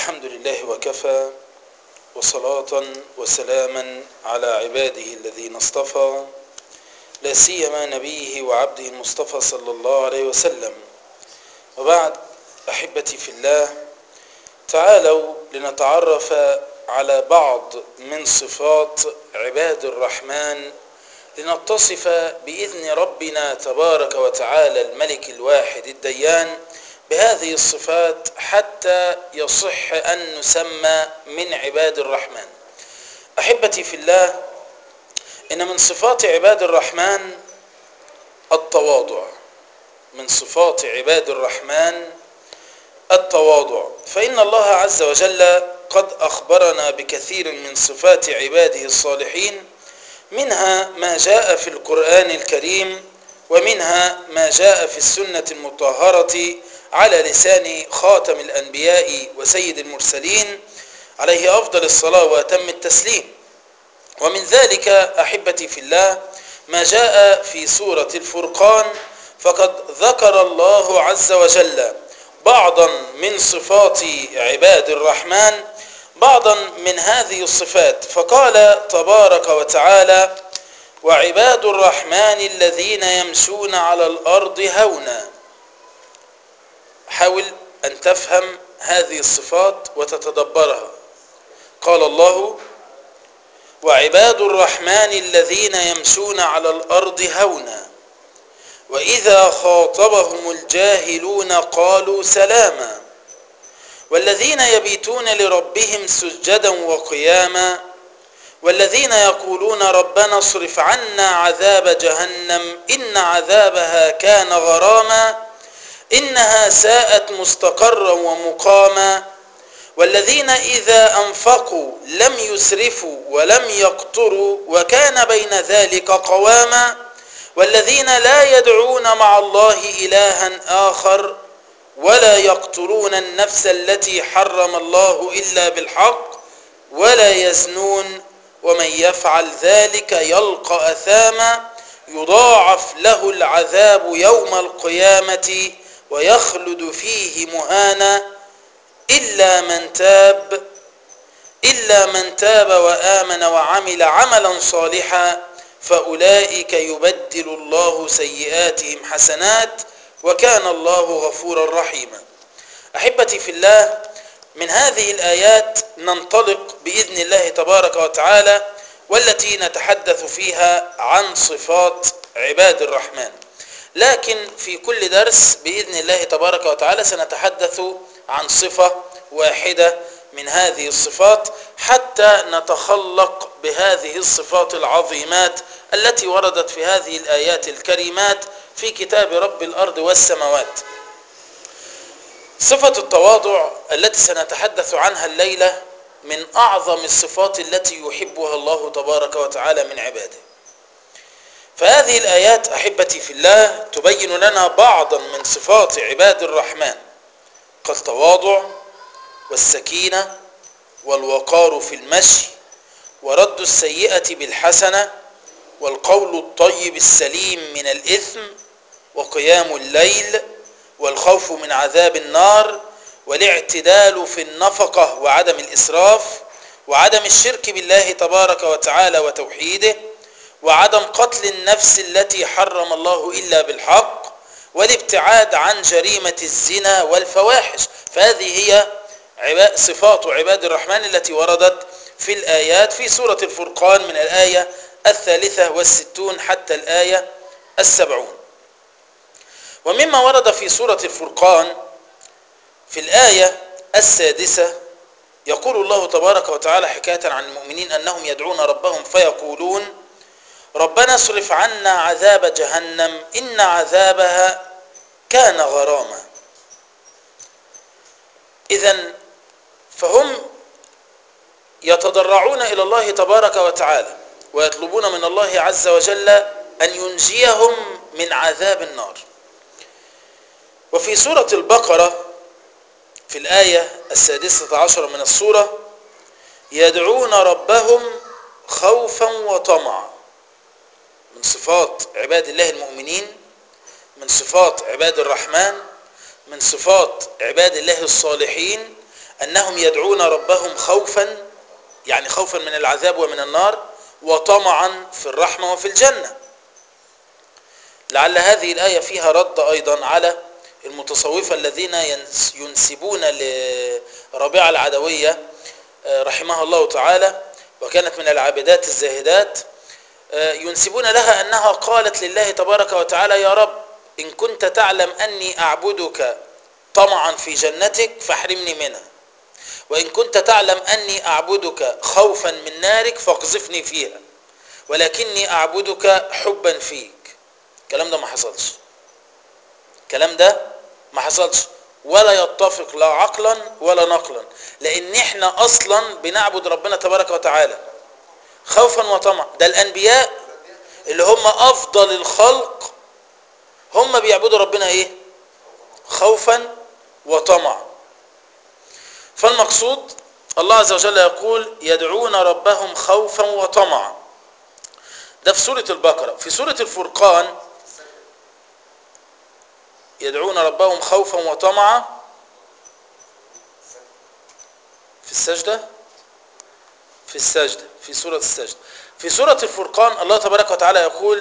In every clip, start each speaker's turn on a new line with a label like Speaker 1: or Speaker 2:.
Speaker 1: الحمد لله وكفى وصلاة وسلاما على عباده الذين اصطفى لا سيما نبيه وعبده المصطفى صلى الله عليه وسلم وبعد أحبتي في الله تعالوا لنتعرف على بعض من صفات عباد الرحمن لنتصف بإذن ربنا تبارك وتعالى الملك الواحد الديان بهذه الصفات حتى يصح أن نسمى من عباد الرحمن أحبتي في الله إن من صفات عباد الرحمن التواضع من صفات عباد الرحمن التواضع فإن الله عز وجل قد أخبرنا بكثير من صفات عباده الصالحين منها ما جاء في القرآن الكريم ومنها ما جاء في السنة المطهرة على لسان خاتم الأنبياء وسيد المرسلين عليه أفضل الصلاة وأتم التسليم ومن ذلك أحبتي في الله ما جاء في سورة الفرقان فقد ذكر الله عز وجل بعضا من صفات عباد الرحمن بعضا من هذه الصفات فقال تبارك وتعالى وعباد الرحمن الذين يمشون على الأرض هونا حاول أن تفهم هذه الصفات وتتدبرها قال الله وعباد الرحمن الذين يمشون على الأرض هونا وإذا خاطبهم الجاهلون قالوا سلاما والذين يبيتون لربهم سجدا وقياما والذين يقولون ربنا اصرف عنا عذاب جهنم إن عذابها كان غراما إنها ساءت مستقرا ومقاما والذين إذا أنفقوا لم يسرفوا ولم يقتروا وكان بين ذلك قواما والذين لا يدعون مع الله إلها آخر ولا يقتلون النفس التي حرم الله إلا بالحق ولا يزنون ومن يفعل ذلك يلقى أثاما يضاعف له العذاب يوم القيامة ويخلد فيه مهانا إلا من تاب إلا من تاب وآمن وعمل عملا صالحا فأولئك يبدل الله سيئاتهم حسنات وكان الله غفورا رحيما أحبتي في الله من هذه الآيات ننطلق بإذن الله تبارك وتعالى والتي نتحدث فيها عن صفات عباد الرحمن لكن في كل درس بإذن الله تبارك وتعالى سنتحدث عن صفة واحدة من هذه الصفات حتى نتخلق بهذه الصفات العظيمات التي وردت في هذه الآيات الكريمات في كتاب رب الأرض والسماوات صفة التواضع التي سنتحدث عنها الليلة من أعظم الصفات التي يحبها الله تبارك وتعالى من عباده فهذه الآيات أحبتي في الله تبين لنا بعضا من صفات عباد الرحمن كالتواضع والسكينة والوقار في المشي ورد السيئة بالحسنة والقول الطيب السليم من الإثم وقيام الليل والخوف من عذاب النار والاعتدال في النفقة وعدم الإسراف وعدم الشرك بالله تبارك وتعالى وتوحيده وعدم قتل النفس التي حرم الله إلا بالحق والابتعاد عن جريمة الزنا والفواحش فهذه هي صفات عباد الرحمن التي وردت في الآيات في سورة الفرقان من الآية الثالثة والستون حتى الآية السبعون ومما ورد في سورة الفرقان في الآية السادسة يقول الله تبارك وتعالى حكاية عن المؤمنين أنهم يدعون ربهم فيقولون ربنا اصرف عنا عذاب جهنم إن عذابها كان غراما إذا فهم يتضرعون إلى الله تبارك وتعالى ويطلبون من الله عز وجل أن ينجيهم من عذاب النار وفي سورة البقرة في الآية السادسة عشر من السورة يدعون ربهم خوفا وطمعا من صفات عباد الله المؤمنين من صفات عباد الرحمن من صفات عباد الله الصالحين أنهم يدعون ربهم خوفا يعني خوفا من العذاب ومن النار وطمعا في الرحمة وفي الجنة لعل هذه الآية فيها رد أيضا على المتصوفة الذين ينسبون لربيعة العدوية رحمها الله تعالى وكانت من العابدات الزاهدات ينسبون لها أنها قالت لله تبارك وتعالى يا رب إن كنت تعلم أني أعبدك طمعا في جنتك فاحرمني منها وإن كنت تعلم أني أعبدك خوفا من نارك فاقذفني فيها ولكني أعبدك حبا فيك الكلام ده ما حصلش الكلام ده ما حصلش ولا يتفق لا عقلا ولا نقلا لأن احنا أصلا بنعبد ربنا تبارك وتعالى خوفا وطمعا ده الأنبياء اللي هم أفضل الخلق هم بيعبدوا ربنا إيه خوفا وطمعا فالمقصود الله عز وجل يقول يدعون ربهم خوفا وطمعا ده في سورة البقرة في سورة الفرقان يدعون ربهم خوفا وطمعا في السجدة في السجدة في سورة السجدة في سورة الفرقان الله تبارك وتعالى يقول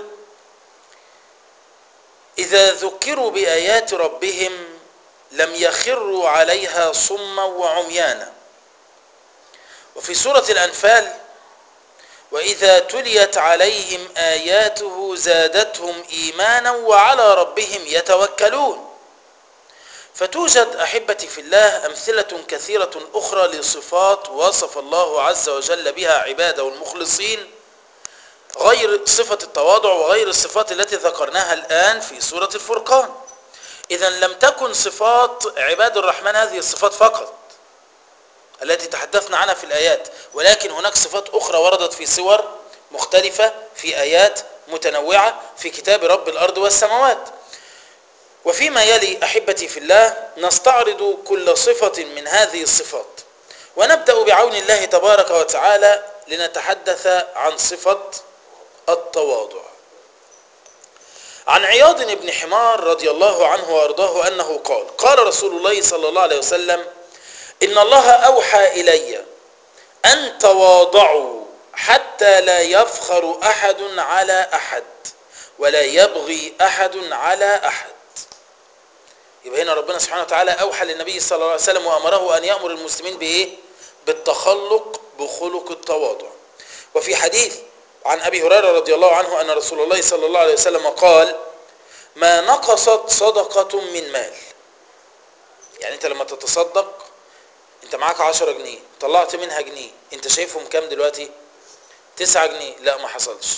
Speaker 1: إذا ذكروا بآيات ربهم لم يخروا عليها صما وعميانا وفي سورة الأنفال وإذا تليت عليهم آياته زادتهم إيمانا وعلى ربهم يتوكلون فتوجد أحبتي في الله أمثلة كثيرة أخرى لصفات وصف الله عز وجل بها عباده المخلصين غير صفة التواضع وغير الصفات التي ذكرناها الآن في سورة الفرقان إذا لم تكن صفات عباد الرحمن هذه الصفات فقط التي تحدثنا عنها في الآيات ولكن هناك صفات أخرى وردت في صور مختلفة في آيات متنوعة في كتاب رب الأرض والسماوات وفيما يلي أحبتي في الله نستعرض كل صفة من هذه الصفات ونبدأ بعون الله تبارك وتعالى لنتحدث عن صفة التواضع عن عياض بن حمار رضي الله عنه وارضاه أنه قال قال رسول الله صلى الله عليه وسلم إن الله أوحى إلي أن تواضعوا حتى لا يفخر أحد على أحد ولا يبغي أحد على أحد يبقى هنا ربنا سبحانه وتعالى أوحى للنبي صلى الله عليه وسلم وأمره أن يأمر المسلمين بإيه؟ بالتخلق بخلق التواضع وفي حديث عن أبي هريرة رضي الله عنه أن رسول الله صلى الله عليه وسلم قال ما نقصت صدقة من مال يعني أنت لما تتصدق أنت معاك عشرة جنيه طلعت منها جنيه أنت شايفهم كام دلوقتي تسعة جنيه لا ما حصلش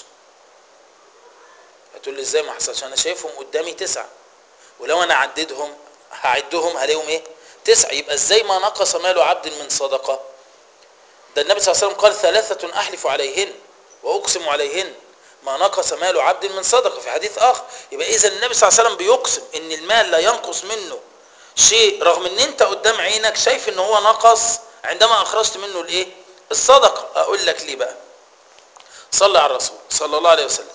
Speaker 1: هتقول لي ازاي ما حصلش انا شايفهم قدامي تسعة ولو انا عددهم هعدهم هلاقيهم ايه تسعة يبقى ازاي ما نقص مال عبد من صدقة ده النبي صلى الله عليه وسلم قال ثلاثة احلف عليهن واقسم عليهن ما نقص مال عبد من صدقة في حديث اخر يبقى اذا النبي صلى الله عليه وسلم بيقسم ان المال لا ينقص منه شيء رغم ان انت قدام عينك شايف ان هو نقص عندما اخرجت منه الايه الصدقة اقول لك ليه بقى صلى على الرسول صلى الله عليه وسلم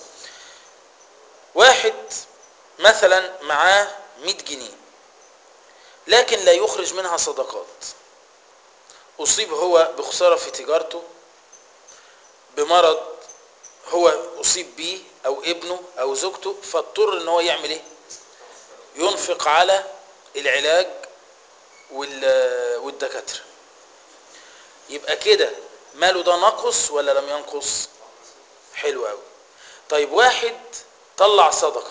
Speaker 1: واحد مثلا معاه 100 جنيه لكن لا يخرج منها صدقات أصيب هو بخسارة في تجارته بمرض هو أصيب به أو ابنه أو زوجته فاضطر ان هو يعمل ايه ينفق على العلاج والدكاترة يبقى كده ماله ده نقص ولا لم ينقص حلو قوي طيب واحد طلع صدقة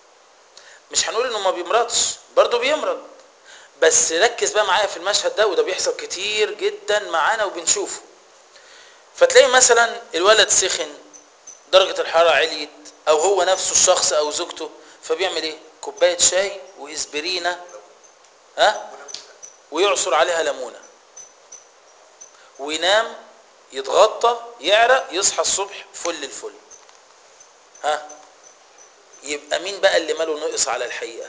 Speaker 1: مش هنقول انه ما بيمرضش برضه بيمرض بس ركز بقى معايا في المشهد ده وده بيحصل كتير جدا معانا وبنشوفه فتلاقي مثلا الولد سخن درجة الحرارة عليت او هو نفسه الشخص او زوجته فبيعمل ايه كوباية شاي واسبرينة ها ويعصر عليها ليمونة وينام يتغطى يعرق يصحى الصبح فل الفل ها يبقى مين بقى اللي ماله نقص على الحقيقة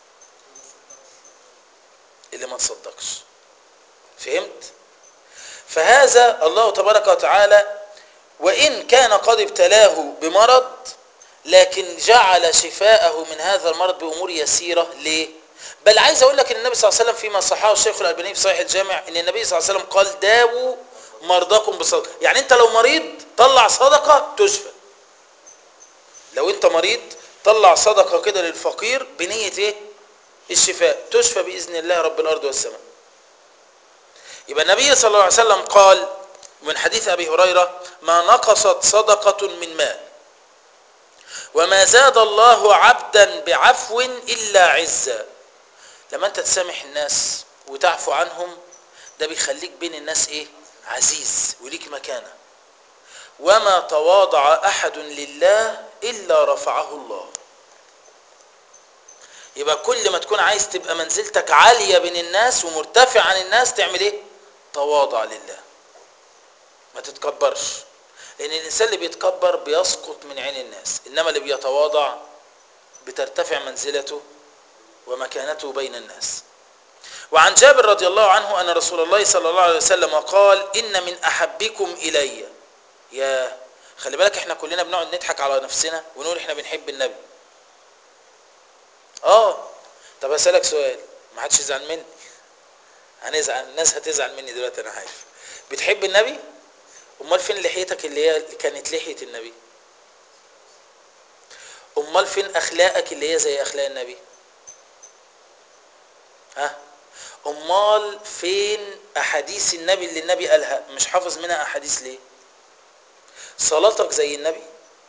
Speaker 1: اللي ما تصدقش فهمت فهذا الله تبارك وتعالى وإن كان قد ابتلاه بمرض لكن جعل شفاءه من هذا المرض بأمور يسيرة ليه بل عايز اقول لك ان النبي صلى الله عليه وسلم فيما صححه الشيخ الالباني في صحيح الجامع ان النبي صلى الله عليه وسلم قال داووا مرضاكم بالصدقه يعني انت لو مريض طلع صدقه تشفى لو انت مريض طلع صدقه كده للفقير بنيه ايه الشفاء تشفى باذن الله رب الارض والسماء يبقى النبي صلى الله عليه وسلم قال من حديث ابي هريره ما نقصت صدقه من مال وما زاد الله عبدا بعفو الا عزا لما انت تسامح الناس وتعفو عنهم ده بيخليك بين الناس ايه عزيز وليك مكانه وما تواضع احد لله الا رفعه الله يبقى كل ما تكون عايز تبقى منزلتك عاليه بين الناس ومرتفع عن الناس تعمل ايه تواضع لله ما تتكبرش لان الانسان اللي بيتكبر بيسقط من عين الناس انما اللي بيتواضع بترتفع منزلته ومكانته بين الناس وعن جابر رضي الله عنه أن رسول الله صلى الله عليه وسلم قال إن من أحبكم إلي يا خلي بالك احنا كلنا بنقعد نضحك على نفسنا ونقول احنا بنحب النبي اه طب هسألك سؤال ما حدش يزعل مني هنزعل الناس هتزعل مني دلوقتي انا عارف بتحب النبي امال فين لحيتك اللي هي كانت لحية النبي امال فين اخلاقك اللي هي زي اخلاق النبي ها امال فين احاديث النبي اللي النبي قالها مش حافظ منها احاديث ليه صلاتك زي النبي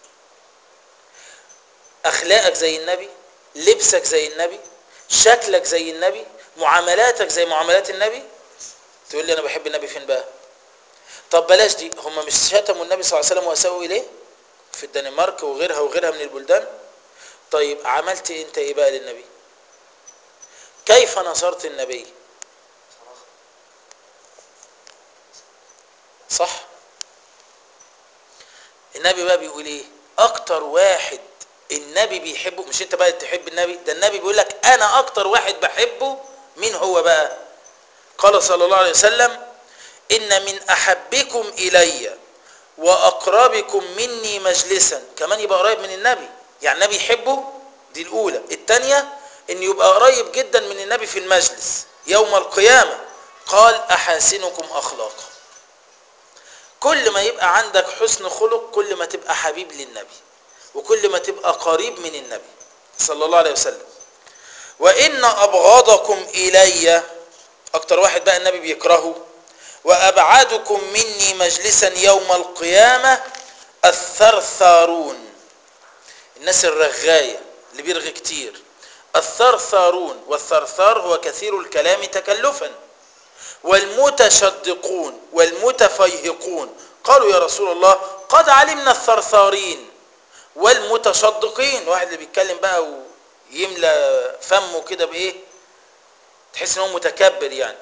Speaker 1: اخلاقك زي النبي لبسك زي النبي شكلك زي النبي معاملاتك زي معاملات النبي تقول لي انا بحب النبي فين بقى طب بلاش دي هم مش شتموا النبي صلى الله عليه وسلم واسووا اليه في الدنمارك وغيرها وغيرها من البلدان طيب عملت انت ايه بقى للنبي كيف نصرت النبي صح النبي بقى بيقول ايه اكتر واحد النبي بيحبه مش انت بقى تحب النبي ده النبي بيقول لك انا اكتر واحد بحبه مين هو بقى قال صلى الله عليه وسلم ان من احبكم الي واقربكم مني مجلسا كمان يبقى قريب من النبي يعني النبي يحبه دي الاولى الثانيه ان يبقى قريب جدا من النبي في المجلس يوم القيامه قال احاسنكم اخلاقا كل ما يبقى عندك حسن خلق كل ما تبقى حبيب للنبي وكل ما تبقى قريب من النبي صلى الله عليه وسلم وإن أبغضكم إلي أكتر واحد بقى النبي بيكرهه وأبعدكم مني مجلسا يوم القيامة الثرثارون الناس الرغاية اللي بيرغي كتير الثرثارون والثرثار هو كثير الكلام تكلفا والمتشدقون والمتفيهقون قالوا يا رسول الله قد علمنا الثرثارين والمتشدقين واحد اللي بيتكلم بقى ويملى فمه كده بايه تحس ان هو متكبر يعني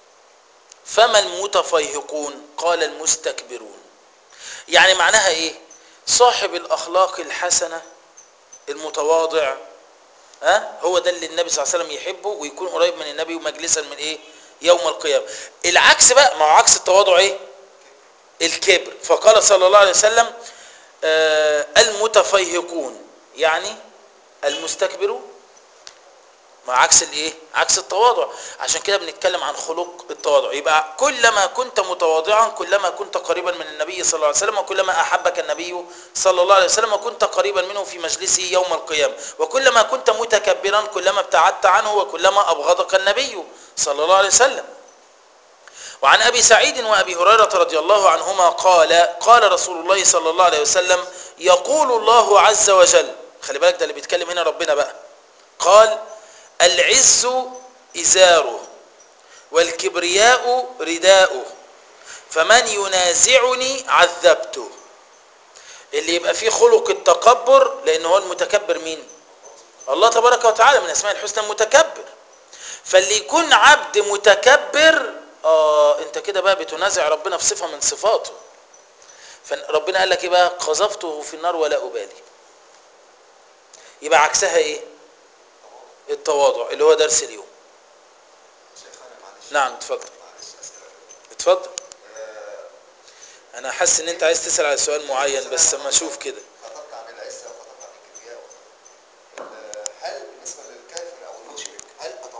Speaker 1: فما المتفيهقون قال المستكبرون يعني معناها ايه صاحب الاخلاق الحسنه المتواضع ها هو ده اللي النبي صلى الله عليه وسلم يحبه ويكون قريب من النبي ومجلسا من ايه يوم القيامه العكس بقى ما هو عكس التواضع ايه الكبر فقال صلى الله عليه وسلم آه المتفيهقون يعني المستكبرون مع عكس الايه عكس التواضع عشان كده بنتكلم عن خلق التواضع يبقى كلما كنت متواضعا كلما كنت قريبا من النبي صلى الله عليه وسلم وكلما احبك النبي صلى الله عليه وسلم وكنت قريبا منه في مجلسه يوم القيامه وكلما كنت متكبرا كلما ابتعدت عنه وكلما ابغضك النبي صلى الله عليه وسلم وعن ابي سعيد وابي هريره رضي الله عنهما قال قال رسول الله صلى الله عليه وسلم يقول الله عز وجل خلي بالك ده اللي بيتكلم هنا ربنا بقى قال العز إزاره والكبرياء رداؤه فمن ينازعني عذبته اللي يبقى فيه خلق التكبر لأن هو المتكبر مين الله تبارك وتعالى من أسماء الحسنى المتكبر فاللي يكون عبد متكبر آه انت كده بقى بتنازع ربنا في صفة من صفاته فربنا قال لك ايه بقى قذفته في النار ولا أبالي يبقى عكسها ايه التواضع اللي هو درس اليوم نعم اتفضل اتفضل انا حاسس ان انت عايز تسال على سؤال معين بس اما اشوف كده
Speaker 2: خطبت عن العزه وخطبت عن الكبرياء هل بالنسبه للكافر او المشرك هل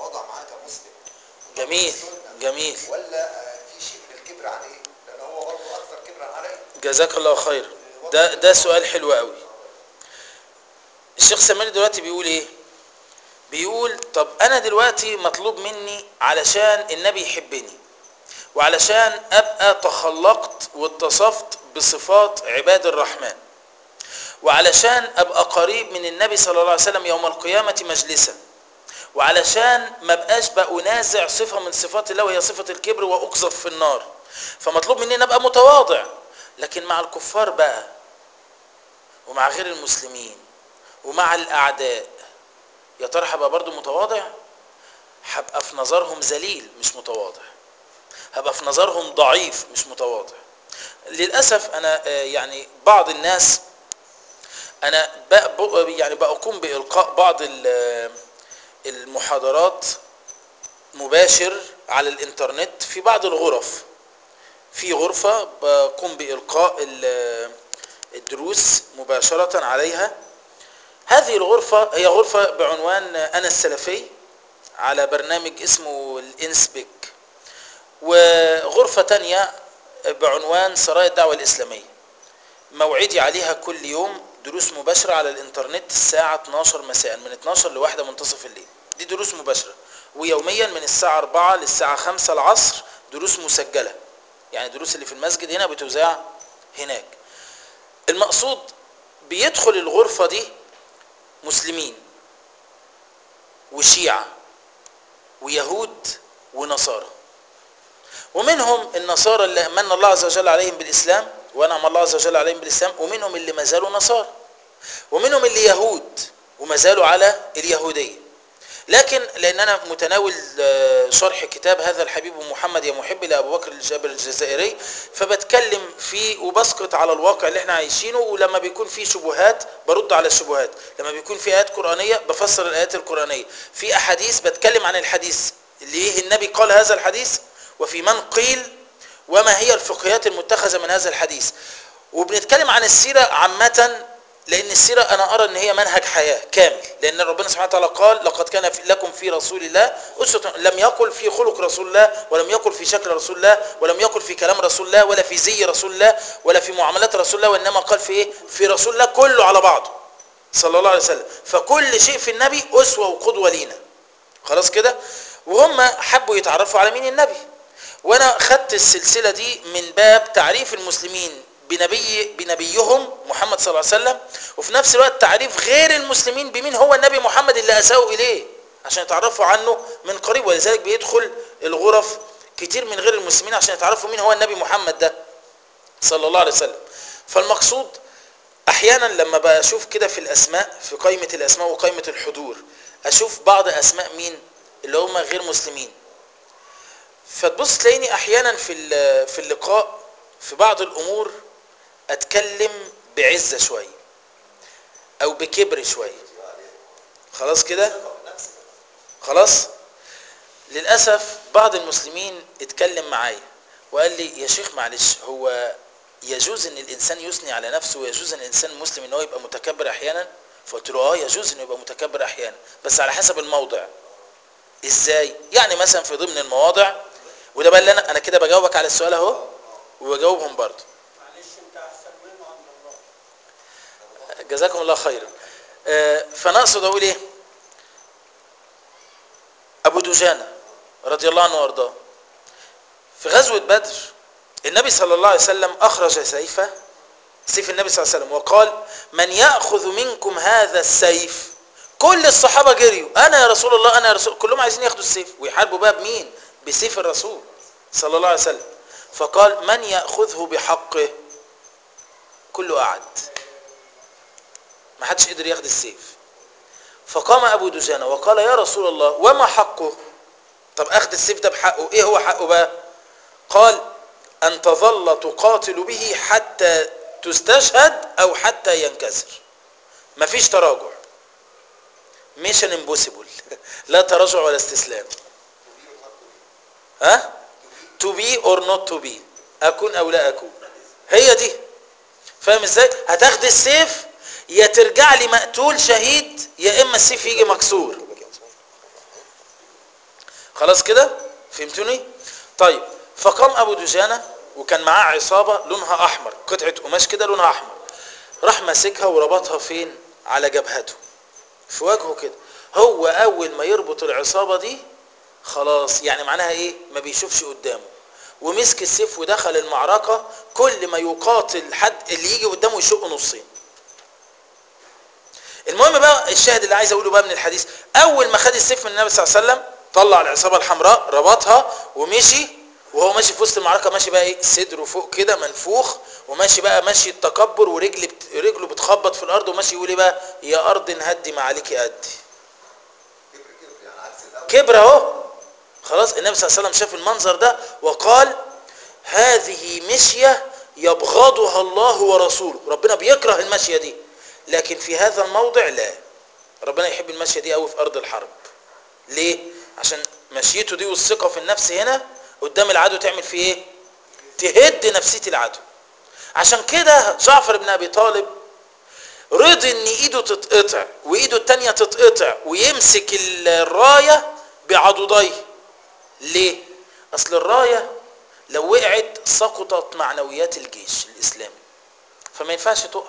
Speaker 1: جميل جميل
Speaker 2: ولا آه، في شيء من الكبر عليه لان هو برضه اكثر كبرا عليه
Speaker 1: جزاك الله خير ده ده سؤال حلو قوي الشيخ سمير دلوقتي بيقول ايه بيقول طب انا دلوقتي مطلوب مني علشان النبي يحبني وعلشان ابقى تخلقت واتصفت بصفات عباد الرحمن وعلشان ابقى قريب من النبي صلى الله عليه وسلم يوم القيامة مجلسا وعلشان ما بقاش بأنازع صفة من صفات الله وهي صفة الكبر وأقذف في النار فمطلوب مني ان ابقى متواضع لكن مع الكفار بقى ومع غير المسلمين ومع الأعداء يا ترى هبقى برضه متواضع هبقى في نظرهم ذليل مش متواضع هبقى في نظرهم ضعيف مش متواضع للأسف أنا آه، يعني بعض الناس أنا بق- بق- يعني بقوم بإلقاء بعض ال- المحاضرات مباشر على الإنترنت في بعض الغرف في غرفة بقوم بإلقاء ال- الدروس مباشرة عليها هذه الغرفة هي غرفة بعنوان أنا السلفي على برنامج اسمه الإنسبك وغرفة تانية بعنوان سرايا الدعوة الإسلامية موعدي عليها كل يوم دروس مباشرة على الإنترنت الساعة 12 مساء من 12 لواحدة منتصف الليل دي دروس مباشرة ويوميا من الساعة 4 للساعة 5 العصر دروس مسجلة يعني دروس اللي في المسجد هنا بتذاع هناك المقصود بيدخل الغرفة دي مسلمين وشيعة ويهود ونصارى ومنهم النصارى اللي من الله عز وجل عليهم بالإسلام وأنعم الله عز وجل عليهم بالإسلام ومنهم اللي ما زالوا نصارى ومنهم اللي يهود وما زالوا على اليهودية لكن لأن أنا متناول آه، شرح كتاب هذا الحبيب محمد يا محب لأبو بكر الجابر الجزائري فبتكلم فيه وبسقط على الواقع اللي احنا عايشينه ولما بيكون في شبهات برد على الشبهات لما بيكون في آيات قرآنية بفسر الآيات القرآنية في أحاديث بتكلم عن الحديث ليه النبي قال هذا الحديث وفي من قيل وما هي الفقهيات المتخذة من هذا الحديث وبنتكلم عن السيرة عامة لأن السيرة أنا أرى أن هي منهج حياة كامل لأن ربنا سبحانه وتعالى قال لقد كان في لكم في رسول الله أسوة لم يقل في خلق رسول الله ولم يقل في شكل رسول الله ولم يقل في كلام رسول الله ولا في زي رسول الله ولا في معاملات رسول الله وإنما قال في إيه في رسول الله كله على بعضه صلى الله عليه وسلم فكل شيء في النبي أسوة وقدوة لينا خلاص كده وهم حبوا يتعرفوا على مين النبي وانا خدت السلسلة دي من باب تعريف المسلمين بنبي بنبيهم محمد صلى الله عليه وسلم وفي نفس الوقت تعريف غير المسلمين بمين هو النبي محمد اللي اساءوا اليه عشان يتعرفوا عنه من قريب ولذلك بيدخل الغرف كتير من غير المسلمين عشان يتعرفوا مين هو النبي محمد ده صلى الله عليه وسلم فالمقصود احيانا لما بشوف كده في الاسماء في قائمة الاسماء وقائمة الحضور اشوف بعض اسماء مين اللي هم غير مسلمين فتبص تلاقيني احيانا في ال- في اللقاء في بعض الامور اتكلم بعزة شوية او بكبر شوية خلاص كده خلاص للأسف بعض المسلمين اتكلم معايا وقال لي يا شيخ معلش هو يجوز ان الانسان يثني على نفسه ويجوز ان الانسان المسلم ان هو يبقى متكبر احيانا فقلت له اه يجوز انه يبقى متكبر احيانا بس على حسب الموضع ازاي يعني مثلا في ضمن المواضع وده بقى اللي انا انا كده بجاوبك على السؤال اهو وبجاوبهم برضه
Speaker 3: معلش انت احسن منه عند الله
Speaker 1: جزاكم الله خيرا آه، فانا اقصد اقول ايه ابو دجانه رضي الله عنه وارضاه في غزوه بدر النبي صلى الله عليه وسلم اخرج سيفه سيف النبي صلى الله عليه وسلم وقال من ياخذ منكم هذا السيف كل الصحابه جريوا انا يا رسول الله انا يا رسول كلهم عايزين ياخدوا السيف ويحاربوا بقى بمين بسيف الرسول صلى الله عليه وسلم فقال من ياخذه بحقه كله قعد ما حدش قدر ياخد السيف فقام ابو دجانه وقال يا رسول الله وما حقه طب اخذ السيف ده بحقه ايه هو حقه بقى قال ان تظل تقاتل به حتى تستشهد او حتى ينكسر مفيش تراجع ميشن امبوسيبل لا تراجع ولا استسلام ها to be or not to be اكون او لا اكون هي دي فاهم ازاي هتاخد السيف يا ترجع لي مقتول شهيد يا اما السيف يجي مكسور خلاص كده فهمتوني طيب فقام ابو دجانه وكان معاه عصابه لونها احمر قطعه قماش كده لونها احمر راح ماسكها وربطها فين على جبهته في وجهه كده هو اول ما يربط العصابه دي خلاص يعني معناها ايه ما بيشوفش قدامه ومسك السيف ودخل المعركه كل ما يقاتل حد اللي يجي قدامه يشقه نصين المهم بقى الشاهد اللي عايز اقوله بقى من الحديث اول ما خد السيف من النبي صلى الله عليه وسلم طلع العصابه الحمراء ربطها ومشي وهو ماشي في وسط المعركه ماشي بقى ايه صدره فوق كده منفوخ وماشي بقى ماشي التكبر ورجل بت... رجله بتخبط في الارض وماشي يقول ايه بقى يا ارض انهدي ما عليك قدي
Speaker 2: كبر كبر يعني عكس الاول
Speaker 1: كبر اهو خلاص النبي صلى الله عليه وسلم شاف المنظر ده وقال هذه مشية يبغضها الله ورسوله ربنا بيكره المشية دي لكن في هذا الموضع لا ربنا يحب المشية دي قوي في أرض الحرب ليه؟ عشان مشيته دي والثقة في النفس هنا قدام العدو تعمل فيه ايه؟ تهد نفسية العدو عشان كده جعفر بن أبي طالب رضي ان ايده تتقطع وايده التانية تتقطع ويمسك الراية بعضديه ليه اصل الراية لو وقعت سقطت معنويات الجيش الاسلامي فما ينفعش تقع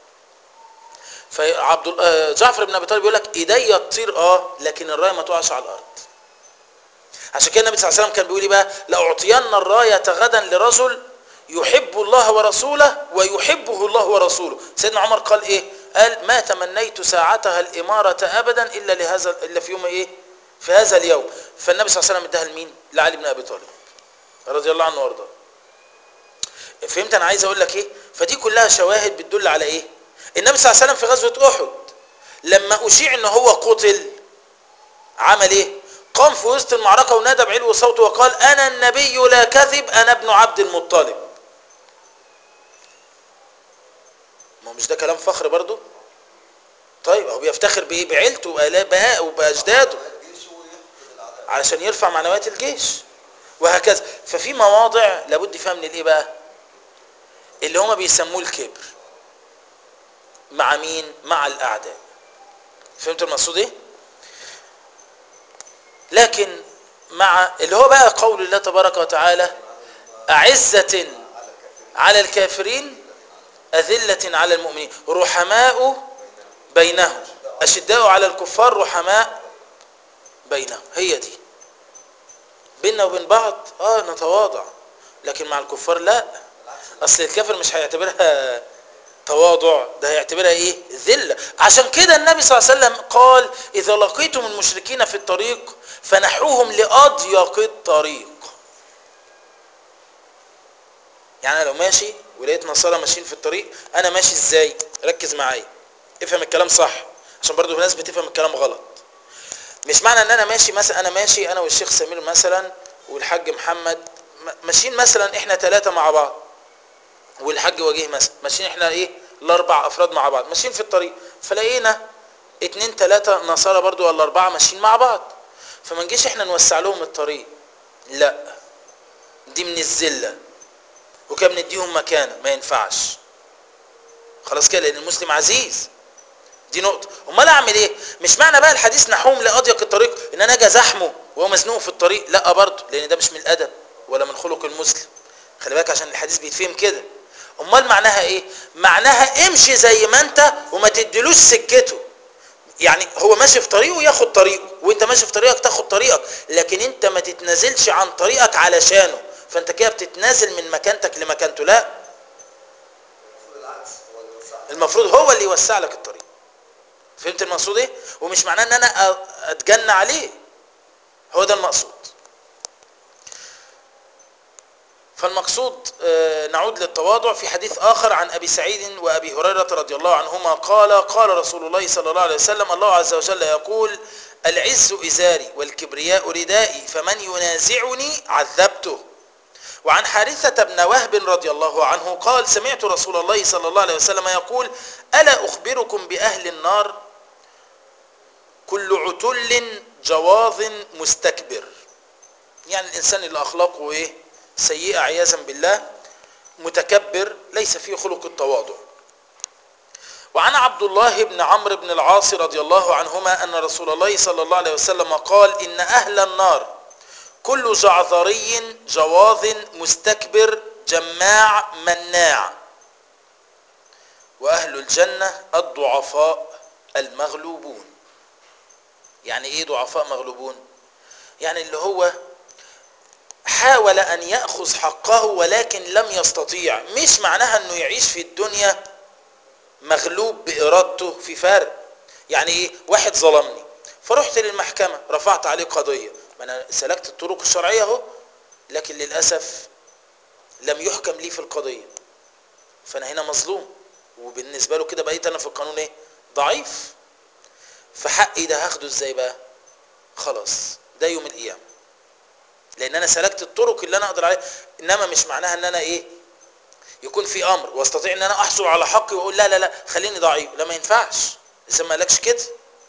Speaker 1: فعبد ال- آه، جعفر بن ابي طالب يقول لك ايديا تطير اه لكن الرايه ما تقعش على الارض عشان كده النبي صلى الله عليه وسلم كان بيقول ايه بقى لاعطين الرايه غدا لرجل يحب الله ورسوله ويحبه الله ورسوله سيدنا عمر قال ايه قال ما تمنيت ساعتها الاماره ابدا الا لهذا الا في يوم ايه في هذا اليوم فالنبي صلى الله عليه وسلم اداها لمين لعلي بن ابي طالب رضي الله عنه وارضاه فهمت انا عايز اقول لك ايه فدي كلها شواهد بتدل على ايه النبي صلى الله عليه وسلم في غزوه احد لما اشيع ان هو قتل عمل ايه قام في وسط المعركه ونادى بعلو صوته وقال انا النبي لا كذب انا ابن عبد المطلب ما هو مش ده كلام فخر برضو طيب هو بيفتخر بايه بعيلته وبآبائه وباجداده
Speaker 2: الجيش ويخطب الاعداء
Speaker 1: علشان يرفع معنويات الجيش وهكذا ففي مواضع لابد فيها من الايه بقى اللي هما بيسموه الكبر مع مين مع الاعداء فهمت المقصود ايه لكن مع اللي هو بقى قول الله تبارك وتعالى أعزة على الكافرين أذلة على المؤمنين رحماء بينهم أشداء على الكفار رحماء بينهم هي دي بيننا وبين بعض اه نتواضع لكن مع الكفار لا اصل الكافر مش هيعتبرها تواضع ده هيعتبرها ايه ذله عشان كده النبي صلى الله عليه وسلم قال اذا لقيتم المشركين في الطريق فنحوهم لاضيق الطريق يعني انا لو ماشي ولقيت نصارى ماشيين في الطريق انا ماشي ازاي ركز معايا افهم الكلام صح عشان برضو في ناس بتفهم الكلام غلط مش معنى ان انا ماشي مثلا انا ماشي انا والشيخ سمير مثلا والحاج محمد م- ماشيين مثلا احنا ثلاثة مع بعض والحاج وجيه مثلا ماشيين احنا ايه الاربع افراد مع بعض ماشيين في الطريق فلقينا اتنين تلاتة نصارى برضو ولا اربعة ماشيين مع بعض فما نجيش احنا نوسع لهم الطريق لا دي من الذلة وكان بنديهم مكانة ما ينفعش خلاص كده لان المسلم عزيز دي نقطة امال اعمل ايه مش معنى بقى الحديث نحوم لاضيق الطريق ان انا اجي ازحمه وهو مزنوق في الطريق لا برضه لان ده مش من الادب ولا من خلق المسلم خلي بالك عشان الحديث بيتفهم كده امال معناها ايه معناها امشي زي ما انت وما تديلوش سكته يعني هو ماشي في طريقه ياخد طريقه وانت ماشي في طريقك تاخد طريقك لكن انت ما تتنازلش عن طريقك علشانه فانت كده بتتنازل من مكانتك لمكانته لا
Speaker 2: المفروض العكس هو اللي يوسع
Speaker 1: المفروض هو اللي يوسع لك الطريق فهمت المقصود ايه ومش معناه ان انا أ- اتجنى عليه هو ده المقصود فالمقصود آه، نعود للتواضع في حديث آخر عن أبي سعيد وأبي هريرة رضي الله عنهما قال قال رسول الله صلى الله عليه وسلم الله عز وجل يقول العز إزاري والكبرياء ردائي فمن ينازعني عذبته وعن حارثة بن وهب رضي الله عنه قال سمعت رسول الله صلى الله عليه وسلم يقول ألا أخبركم بأهل النار كل عتل جواظ مستكبر يعني الإنسان اللي أخلاقه إيه سيئة عياذا بالله متكبر ليس فيه خلق التواضع وعن عبد الله بن عمرو بن العاص رضي الله عنهما أن رسول الله صلى الله عليه وسلم قال إن أهل النار كل جعذري جواظ مستكبر جماع مناع وأهل الجنة الضعفاء المغلوبون يعني ايه ضعفاء مغلوبون يعني اللي هو حاول ان ياخذ حقه ولكن لم يستطيع مش معناها انه يعيش في الدنيا مغلوب بارادته في فرق يعني ايه واحد ظلمني فرحت للمحكمه رفعت عليه قضيه ما انا سلكت الطرق الشرعيه اهو لكن للاسف لم يحكم لي في القضيه فانا هنا مظلوم وبالنسبه له كده بقيت انا في القانون ايه ضعيف فحقي ده هاخده ازاي بقى خلاص ده يوم القيامه لان انا سلكت الطرق اللي انا اقدر عليها انما مش معناها ان انا ايه يكون في امر واستطيع ان انا احصل على حقي واقول لا لا لا خليني ضعيف لا ما ينفعش لسه ما قالكش كده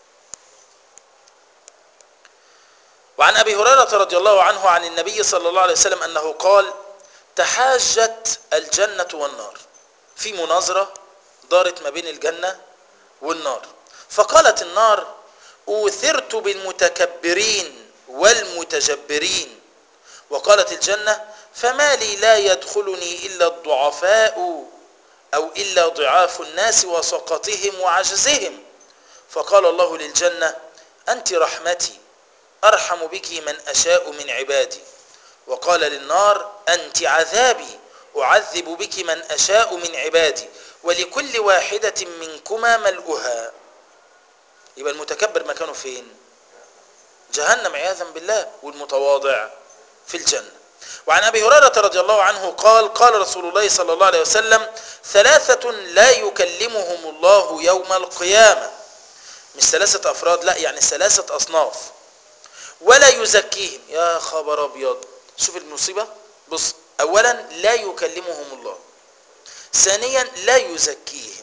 Speaker 1: وعن ابي هريره رضي الله عنه عن النبي صلى الله عليه وسلم انه قال تحاجت الجنه والنار في مناظره دارت ما بين الجنه والنار فقالت النار اوثرت بالمتكبرين والمتجبرين وقالت الجنه فما لي لا يدخلني الا الضعفاء او الا ضعاف الناس وسقطهم وعجزهم فقال الله للجنه انت رحمتي ارحم بك من اشاء من عبادي وقال للنار انت عذابي اعذب بك من اشاء من عبادي ولكل واحده منكما ملؤها يبقى المتكبر مكانه فين جهنم عياذا بالله والمتواضع في الجنه وعن ابي هريره رضي الله عنه قال قال رسول الله صلى الله عليه وسلم ثلاثه لا يكلمهم الله يوم القيامه مش ثلاثه افراد لا يعني ثلاثه اصناف ولا يزكيهم يا خبر ابيض شوف المصيبه بص اولا لا يكلمهم الله ثانيا لا يزكيهم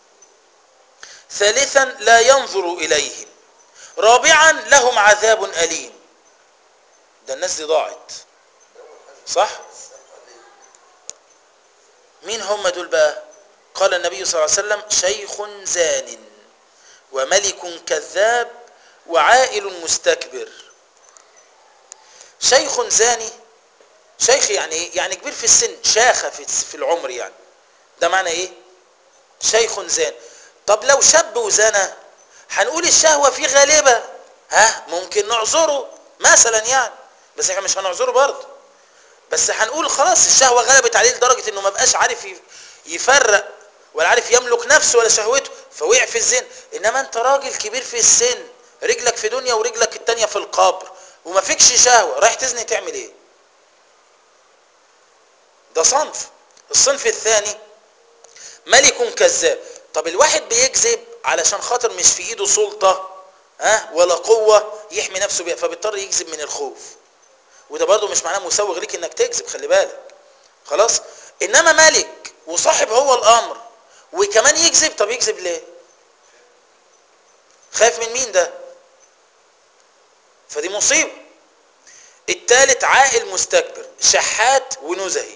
Speaker 1: ثالثا لا ينظر اليهم رابعا لهم عذاب اليم ده الناس دي ضاعت صح مين هم دول بقى قال النبي صلى الله عليه وسلم شيخ زان وملك كذاب وعائل مستكبر شيخ زاني شيخ يعني ايه يعني كبير في السن شاخه في في العمر يعني ده معنى ايه شيخ زان طب لو شاب وزنى هنقول الشهوه فيه غالبه ها ممكن نعذره مثلا يعني بس احنا مش هنعذره برضه بس هنقول خلاص الشهوه غلبت عليه لدرجه انه ما بقاش عارف يفرق ولا عارف يملك نفسه ولا شهوته فوقع في الزنا انما انت راجل كبير في السن رجلك في دنيا ورجلك التانية في القبر وما فيكش شهوه رايح تزني تعمل ايه ده صنف الصنف الثاني ملك كذاب طب الواحد بيكذب علشان خاطر مش في ايده سلطه ها ولا قوه يحمي نفسه بيها فبيضطر يكذب من الخوف وده برضه مش معناه مسوغ ليك انك تكذب خلي بالك خلاص انما ملك وصاحب هو الامر وكمان يكذب طب يكذب ليه خايف من مين ده فدي مصيبه التالت عاقل مستكبر شحات ونزهي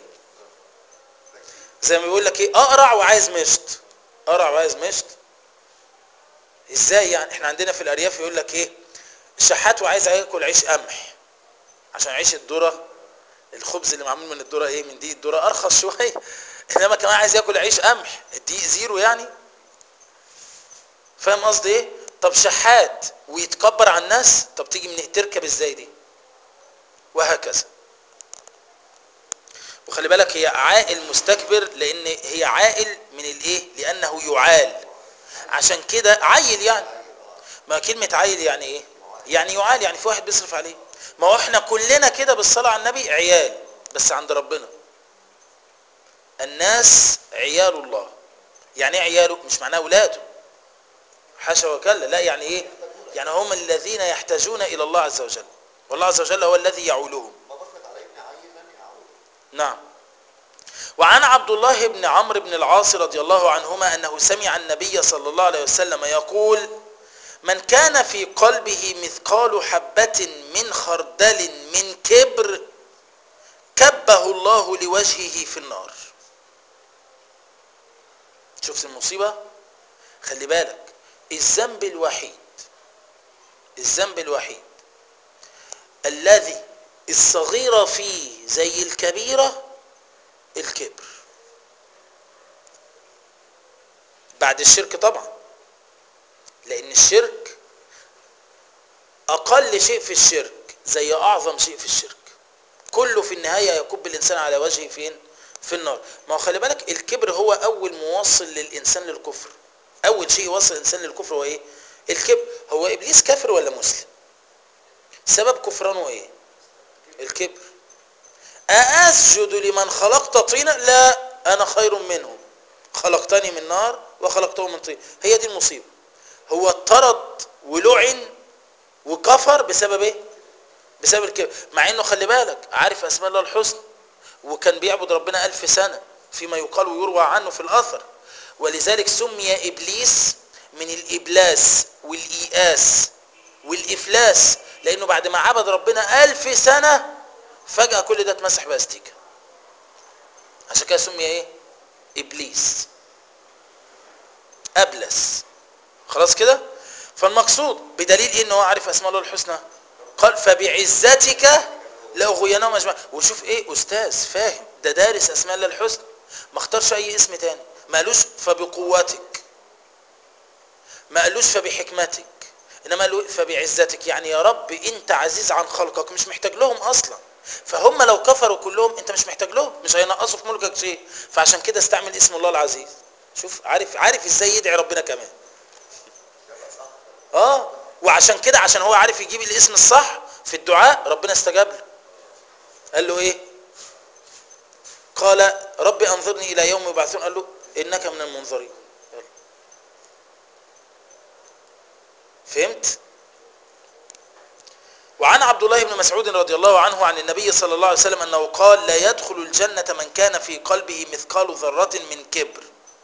Speaker 1: زي ما بيقول لك ايه اقرع وعايز مشط اقرع وعايز مشط ازاي يعني احنا عندنا في الارياف يقول لك ايه الشحات وعايز ياكل عيش قمح عشان عيش الذره الخبز اللي معمول من الذره ايه من دي الذره ارخص شويه انما كمان عايز ياكل عيش قمح الدقيق زيرو يعني فاهم قصدي ايه طب شحات ويتكبر على الناس طب تيجي من تركب ازاي دي وهكذا وخلي بالك هي عائل مستكبر لان هي عائل من الايه لانه يعال عشان كده عيل يعني ما كلمه عيل يعني ايه يعني يعال يعني في واحد بيصرف عليه ما هو احنا كلنا كده بالصلاه على النبي عيال بس عند ربنا الناس عيال الله يعني ايه عياله مش معناه اولاده حاشا وكلا لا يعني ايه يعني هم الذين يحتاجون الى الله عز وجل والله عز وجل هو الذي يعولهم
Speaker 2: ما بفرض على ابني عيل لن يعود
Speaker 1: نعم وعن عبد الله بن عمرو بن العاص رضي الله عنهما انه سمع النبي صلى الله عليه وسلم يقول من كان في قلبه مثقال حبة من خردل من كبر كبه الله لوجهه في النار شفت المصيبة خلي بالك الذنب الوحيد الذنب الوحيد الذي الصغيرة فيه زي الكبيرة الكبر بعد الشرك طبعا لأن الشرك أقل شيء في الشرك زي أعظم شيء في الشرك كله في النهاية يكب الإنسان على وجهه فين في النار ما هو خلي بالك الكبر هو أول موصل للإنسان للكفر أول شيء يوصل الإنسان للكفر هو إيه الكبر هو إبليس كافر ولا مسلم سبب كفرانه إيه الكبر أأسجد لمن خلقت طينا لا أنا خير منه خلقتني من نار وخلقته من طين هي دي المصيبة هو اطرد ولعن وكفر بسبب ايه بسبب الكبر مع انه خلي بالك عارف اسماء الله الحسنى وكان بيعبد ربنا ألف سنة فيما يقال ويروى عنه في الأثر ولذلك سمي إبليس من الإبلاس والإياس والإفلاس لأنه بعد ما عبد ربنا ألف سنة فجأة كل ده اتمسح باستيكة عشان كده سمي ايه إبليس أبلس خلاص كده فالمقصود بدليل ايه ان هو عارف اسماء الله الحسنى قال فبعزتك لاغويناهم اجمعين وشوف ايه استاذ فاهم ده دارس اسماء الله الحسنى ما اختارش اي اسم تاني ما قالوش فبقوتك ما قالوش فبحكمتك انما قالوا فبعزتك يعني يا رب انت عزيز عن خلقك مش محتاج لهم اصلا فهم لو كفروا كلهم انت مش محتاج لهم مش هينقصوا في ملكك شيء فعشان كده استعمل اسم الله العزيز شوف عارف عارف ازاي يدعي ربنا كمان اه وعشان كده عشان هو عارف يجيب الاسم الصح في الدعاء ربنا استجاب له قال له ايه قال رب انظرني الى يوم يبعثون قال له انك من المنظرين يلا. فهمت وعن عبد الله بن مسعود رضي الله عنه عن النبي صلى الله عليه وسلم انه قال لا يدخل الجنه من كان في قلبه مثقال ذره من كبر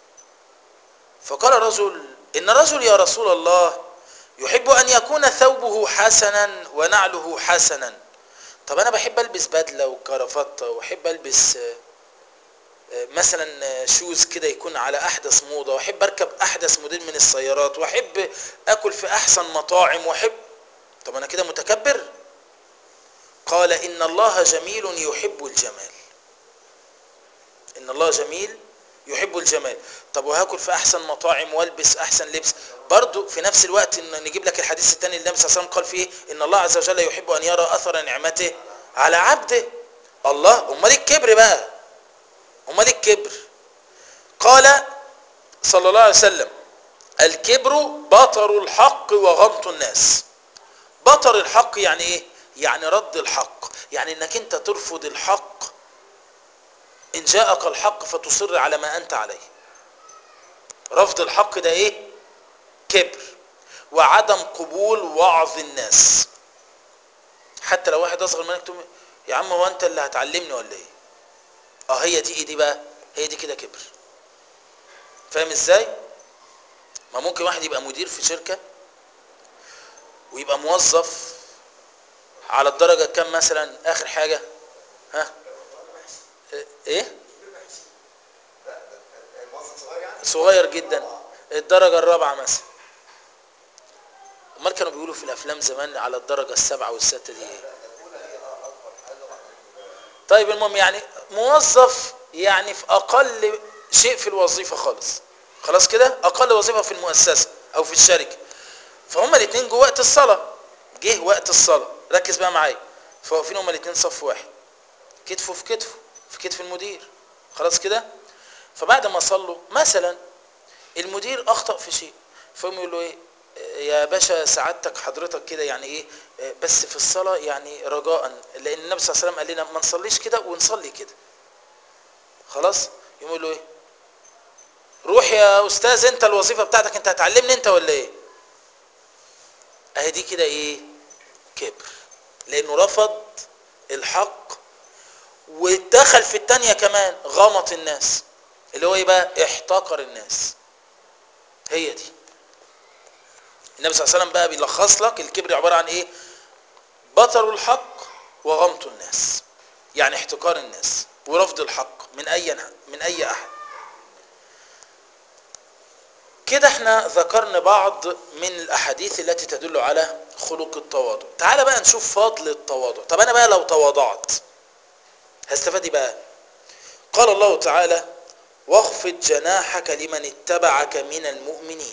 Speaker 1: فقال رجل ان رجل يا رسول الله يحب ان يكون ثوبه حسنا ونعله حسنا طب انا بحب البس بدله وكرافته واحب البس آه، آه، مثلا آه، شوز كده يكون على احدث موضه واحب اركب احدث موديل من السيارات واحب اكل في احسن مطاعم واحب طب انا كده متكبر قال ان الله جميل يحب الجمال ان الله جميل يحب الجمال طب وهاكل في احسن مطاعم والبس احسن لبس برضو في نفس الوقت ان نجيب لك الحديث الثاني اللي النبي صلى الله عليه وسلم قال فيه ان الله عز وجل يحب ان يرى اثر نعمته على عبده الله امال الكبر بقى امال الكبر قال صلى الله عليه وسلم الكبر بطر الحق وغمط الناس بطر الحق يعني ايه يعني رد الحق يعني انك انت ترفض الحق ان جاءك الحق فتصر على ما انت عليه رفض الحق ده ايه كبر وعدم قبول وعظ الناس حتى لو واحد اصغر منك تقول يا عم هو انت اللي هتعلمني ولا ايه اه هي دي ايه دي بقى هي دي كده كبر فاهم ازاي ما ممكن واحد يبقى مدير في شركة ويبقى موظف على الدرجة كام مثلا اخر حاجة ها ايه
Speaker 2: لا ده الموظف صغير يعني
Speaker 1: صغير جدا الدرجة الرابعة مثلا امال كانوا بيقولوا في الافلام زمان على الدرجة السابعة والستة دي ايه
Speaker 2: الاولى هي اه اكبر حاجه وبعدين
Speaker 1: طيب المهم يعني موظف يعني في اقل شيء في الوظيفة خالص خلاص كده اقل وظيفة في المؤسسة او في الشركة فهما الاثنين جوه وقت الصلاة جه وقت الصلاة ركز بقى معايا فواقفين هما الاثنين صف واحد كتفه في كتفه في كتف المدير خلاص كده فبعد ما صلوا مثلا المدير اخطأ في شيء فهم يقول له ايه يا باشا سعادتك حضرتك كده يعني ايه بس في الصلاة يعني رجاء لان النبي صلى الله عليه وسلم قال لنا ما نصليش كده ونصلي كده خلاص يقول له ايه روح يا استاذ انت الوظيفة بتاعتك انت هتعلمني انت ولا ايه اهي دي كده ايه كبر لانه رفض الحق ودخل في التانية كمان غمط الناس اللي هو ايه بقى احتقر الناس هي دي النبي صلى الله عليه وسلم بقى بيلخص لك الكبر عبارة عن ايه بطر الحق وغمط الناس يعني احتقار الناس ورفض الحق من اي من اي احد كده احنا ذكرنا بعض من الاحاديث التي تدل على خلق التواضع تعال بقى نشوف فضل التواضع طب انا بقى لو تواضعت هستفاد ايه بقى قال الله تعالى واخفض جناحك لمن اتبعك من المؤمنين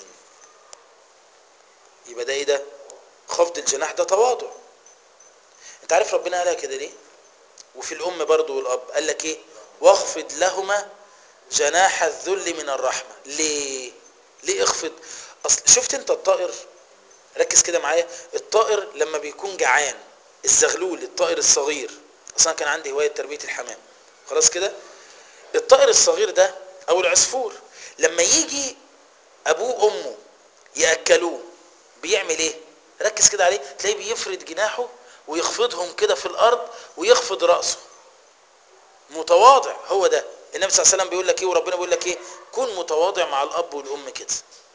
Speaker 1: يبقى ده ايه ده خفض الجناح ده تواضع انت عارف ربنا قالها كده ليه وفي الام برضو والاب قال لك ايه واخفض لهما جناح الذل من الرحمه ليه ليه اخفض اصل شفت انت الطائر ركز كده معايا الطائر لما بيكون جعان الزغلول الطائر الصغير اصلا كان عندي هوايه تربيه الحمام خلاص كده الطائر الصغير ده او العصفور لما يجي ابوه وامه ياكلوه بيعمل ايه ركز كده عليه تلاقيه بيفرد جناحه ويخفضهم كده في الارض ويخفض راسه متواضع هو ده النبي صلى الله عليه وسلم بيقول لك ايه وربنا بيقول لك ايه كن متواضع مع الاب والام كده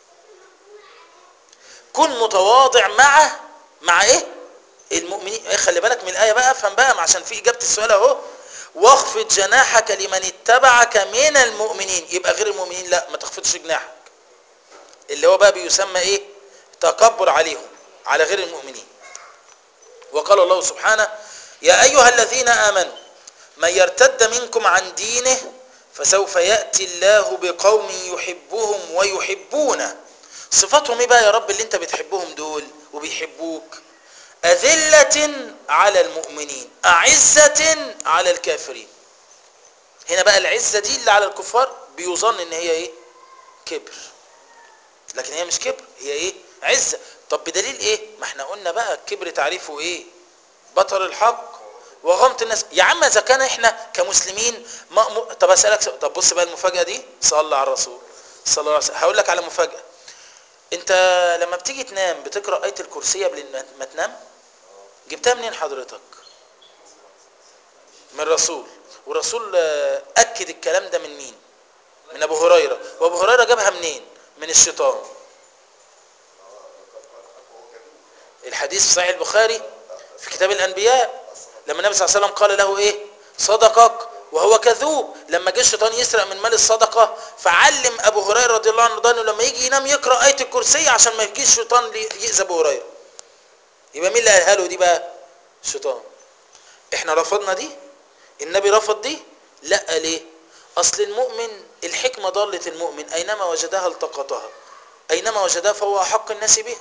Speaker 1: كن متواضع مع مع ايه المؤمنين إيه خلي بالك من الايه بقى افهم بقى عشان في اجابه السؤال اهو واخفض جناحك لمن اتبعك من المؤمنين يبقى غير المؤمنين لا ما تخفضش جناحك اللي هو بقى بيسمى ايه تكبر عليهم على غير المؤمنين وقال الله سبحانه يا ايها الذين امنوا من يرتد منكم عن دينه فسوف ياتي الله بقوم يحبهم ويحبونه صفاتهم ايه بقى يا رب اللي انت بتحبهم دول وبيحبوك أذلة على المؤمنين أعزة على الكافرين هنا بقى العزة دي اللي على الكفار بيظن ان هي ايه كبر لكن هي مش كبر هي ايه عزة طب بدليل ايه ما احنا قلنا بقى الكبر تعريفه ايه بطر الحق وغمط الناس يا عم اذا كان احنا كمسلمين ما م... طب اسالك سؤال. طب بص بقى المفاجاه دي صلى على الرسول صلى الله عليه وسلم هقول لك على مفاجاه انت لما بتيجي تنام بتقرا ايه الكرسي قبل ما تنام جبتها منين حضرتك من الرسول والرسول اكد الكلام ده من مين من ابو هريره وابو هريره جابها منين من الشيطان الحديث في صحيح البخاري في كتاب الانبياء لما النبي صلى الله عليه وسلم قال له ايه صدقك وهو كذوب لما جه الشيطان يسرق من مال الصدقه فعلم ابو هريره رضي الله عنه انه لما يجي ينام يقرا ايه الكرسي عشان ما يجيش الشيطان ياذي ابو هريره يبقى مين اللي قالها له دي بقى الشيطان احنا رفضنا دي النبي رفض دي لا ليه اصل المؤمن الحكمه ضاله المؤمن اينما وجدها التقطها اينما وجدها فهو احق الناس به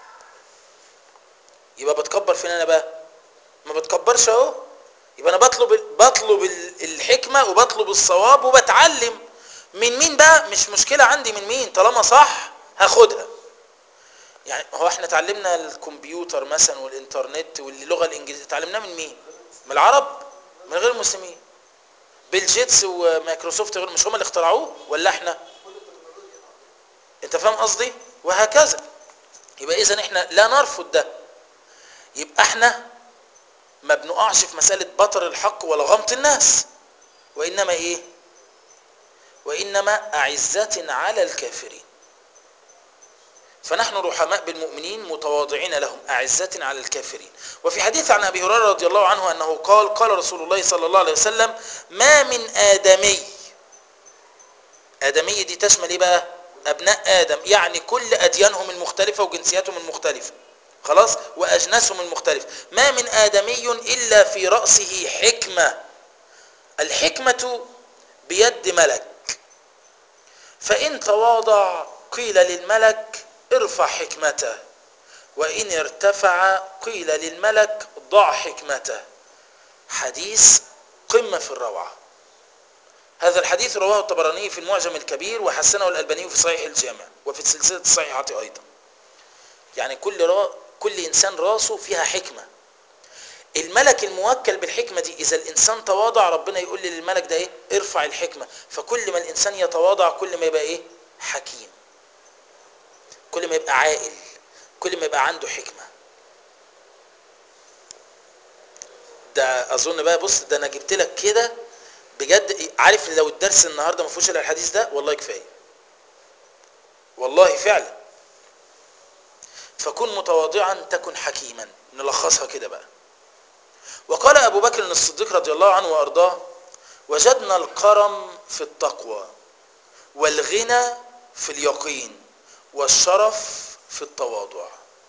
Speaker 1: يبقى بتكبر فين انا بقى ما بتكبرش اهو يبقى انا بطلب بطلب الحكمه وبطلب الصواب وبتعلم من مين بقى مش مشكله عندي من مين طالما صح هاخدها يعني هو احنا اتعلمنا الكمبيوتر مثلا والانترنت واللغه الانجليزيه اتعلمناه من مين من العرب من غير المسلمين بيل جيتس ومايكروسوفت غير مش هم اللي اخترعوه ولا احنا انت فاهم قصدي وهكذا يبقى اذا احنا لا نرفض ده يبقى احنا ما بنقعش في مساله بطر الحق ولا غمط الناس وانما ايه وانما اعزه على الكافرين فنحن رحماء بالمؤمنين متواضعين لهم أعزة على الكافرين وفي حديث عن أبي هريرة رضي الله عنه أنه قال قال رسول الله صلى الله عليه وسلم ما من آدمي آدمي دي تشمل إيه بقى أبناء آدم يعني كل أديانهم المختلفة وجنسياتهم المختلفة خلاص وأجناسهم المختلفة ما من آدمي إلا في رأسه حكمة الحكمة بيد ملك فإن تواضع قيل للملك ارفع حكمته وإن ارتفع قيل للملك ضع حكمته حديث قمة في الروعة هذا الحديث رواه الطبراني في المعجم الكبير وحسنه الألباني في صحيح الجامع وفي السلسلة الصحيحة أيضا يعني كل را... كل إنسان راسه فيها حكمة الملك الموكل بالحكمة دي إذا الإنسان تواضع ربنا يقول للملك ده إيه ارفع الحكمة فكل ما الإنسان يتواضع كل ما يبقى إيه حكيم كل ما يبقى عاقل كل ما يبقى عنده حكمة ده أظن بقى بص ده أنا جبت لك كده بجد عارف لو الدرس النهاردة ما فيهوش إلا الحديث ده والله كفاية والله فعلا فكن متواضعا تكن حكيما نلخصها كده بقى وقال أبو بكر الصديق رضي الله عنه وأرضاه وجدنا الكرم في التقوى والغنى في اليقين والشرف في التواضع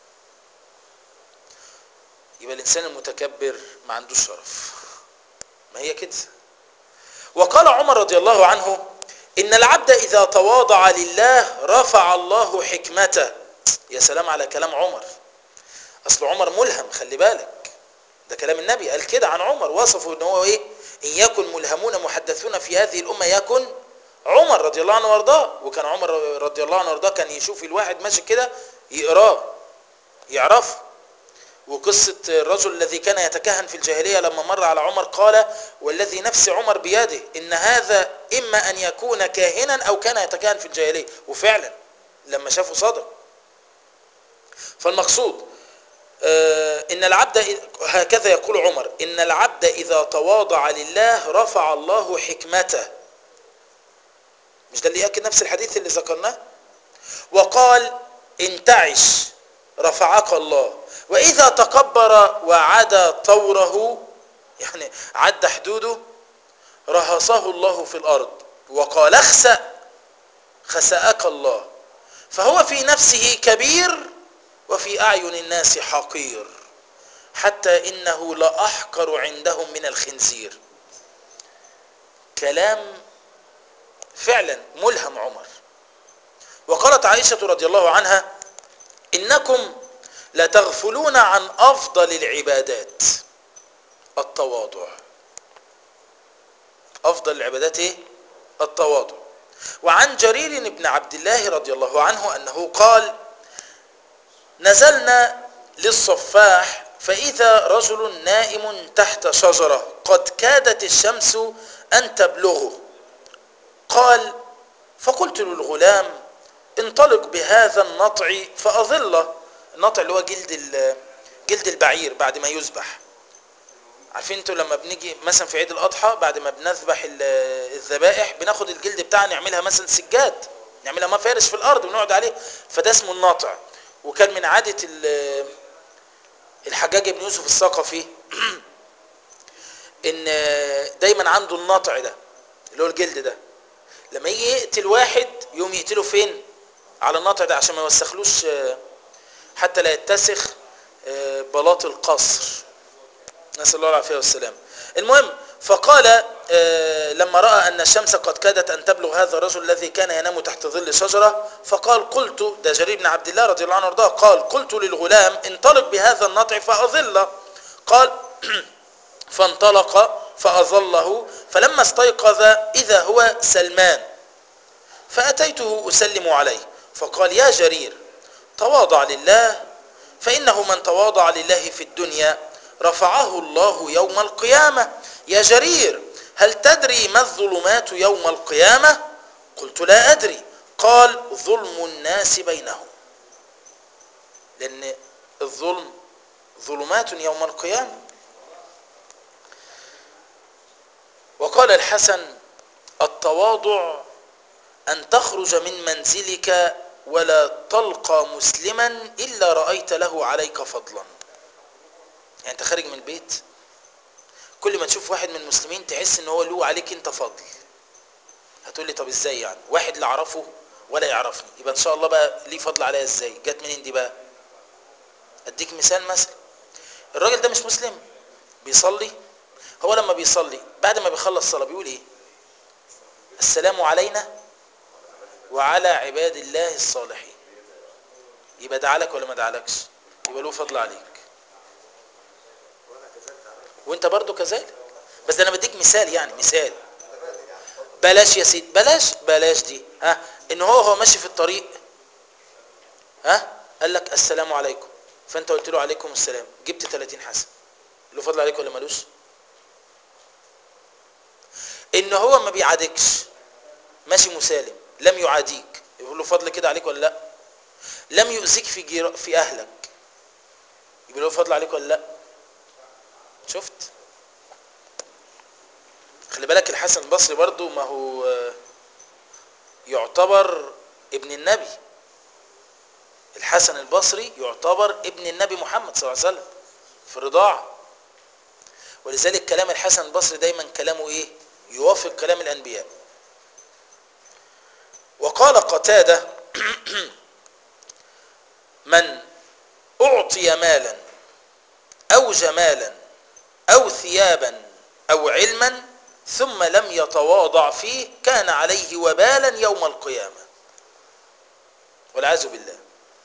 Speaker 1: يبقى الإنسان المتكبر ما عندوش شرف ما هي كده وقال عمر رضي الله عنه إن العبد إذا تواضع لله رفع الله حكمته يا سلام على كلام عمر أصل عمر ملهم خلي بالك ده كلام النبي قال كده عن عمر وصفه ان هو ايه ان يكن ملهمون محدثون في هذه الامه يكن عمر رضي الله عنه وارضاه وكان عمر رضي الله عنه وارضاه كان يشوف الواحد ماشي كده يقراه يعرفه وقصة الرجل الذي كان يتكهن في الجاهلية لما مر على عمر قال والذي نفس عمر بيده إن هذا إما أن يكون كاهنا أو كان يتكهن في الجاهلية وفعلا لما شافه صدق فالمقصود آه، إن العبد إذ- هكذا يقول عمر إن العبد إذا تواضع لله رفع الله حكمته مش ده اللي يأكد نفس الحديث اللي ذكرناه وقال إن تعش رفعك الله وإذا تكبر وعدى طوره يعني عد حدوده رهصه الله في الأرض وقال اخسأ خسأك الله فهو في نفسه كبير وفي أعين الناس حقير حتى إنه لأحقر عندهم من الخنزير كلام فعلا ملهم عمر وقالت عائشة رضي الله عنها إنكم لتغفلون عن أفضل العبادات التواضع أفضل العبادات إيه؟ التواضع وعن جرير بن عبد الله رضي الله عنه أنه قال نزلنا للصفاح فإذا رجل نائم تحت شجرة قد كادت الشمس أن تبلغه قال فقلت للغلام انطلق بهذا النطع فأظله النطع اللي هو جلد ال- جلد البعير بعد ما يذبح عارفين انتوا لما بنيجي مثلا في عيد الاضحى بعد ما بنذبح ال- الذبائح بناخد الجلد بتاعها نعملها مثلا سجاد نعملها مفارش في الارض ونقعد عليه فده اسمه النطع وكان من عاده ال- الحجاج بن يوسف الثقفي ان دايما عنده النطع ده اللي هو الجلد ده لما يجي يقتل واحد يقوم يقتله فين على النطع ده عشان ما يوسخلوش آه، حتى لا يتسخ آه، بلاط القصر نسأل الله العافية والسلام المهم فقال آه، لما رأى أن الشمس قد كادت أن تبلغ هذا الرجل الذي كان ينام تحت ظل شجرة فقال قلت ده جرير بن عبد الله رضي الله عنه وارضاه قال قلت للغلام انطلق بهذا النطع فأظله قال فانطلق فأظله فلما استيقظ إذا هو سلمان فأتيته أسلم عليه فقال يا جرير تواضع لله فإنه من تواضع لله في الدنيا رفعه الله يوم القيامة يا جرير هل تدري ما الظلمات يوم القيامة قلت لا أدري قال ظلم الناس بينهم لأن الظلم ظلمات يوم القيامة وقال الحسن التواضع أن تخرج من منزلك ولا تلقى مسلما إلا رأيت له عليك فضلا يعني أنت خارج من البيت كل ما تشوف واحد من المسلمين تحس ان هو له عليك انت فضل هتقول لي طب ازاي يعني واحد لا اعرفه ولا يعرفني يبقى ان شاء الله بقى ليه فضل عليا ازاي جت منين دي بقى اديك مثال مثلا الراجل ده مش مسلم بيصلي هو لما بيصلي بعد ما بيخلص صلاه بيقول ايه السلام علينا وعلى عباد الله الصالحين يبقى دعالك ولا ما دعالكش يبقى له فضل عليك وانت برضو كذلك بس ده انا بديك مثال يعني مثال بلاش يا سيدي بلاش بلاش دي ها ان هو هو ماشي في الطريق ها قال لك السلام عليكم فانت قلت له عليكم السلام جبت 30 حسن له فضل عليك ولا ملوش ان هو ما بيعادكش ماشي مسالم لم يعاديك يقول له فضل كده عليك ولا لا لم يؤذيك في جير... في اهلك يبقى له فضل عليك ولا لا شفت خلي بالك الحسن البصري برضو ما هو آه، يعتبر ابن النبي الحسن البصري يعتبر ابن النبي محمد صلى الله عليه وسلم في الرضاعة ولذلك كلام الحسن البصري دايما كلامه ايه يوافق كلام الانبياء وقال قتادة من أعطي مالا أو جمالا أو ثيابا أو علما ثم لم يتواضع فيه كان عليه وبالا يوم القيامة والعياذ بالله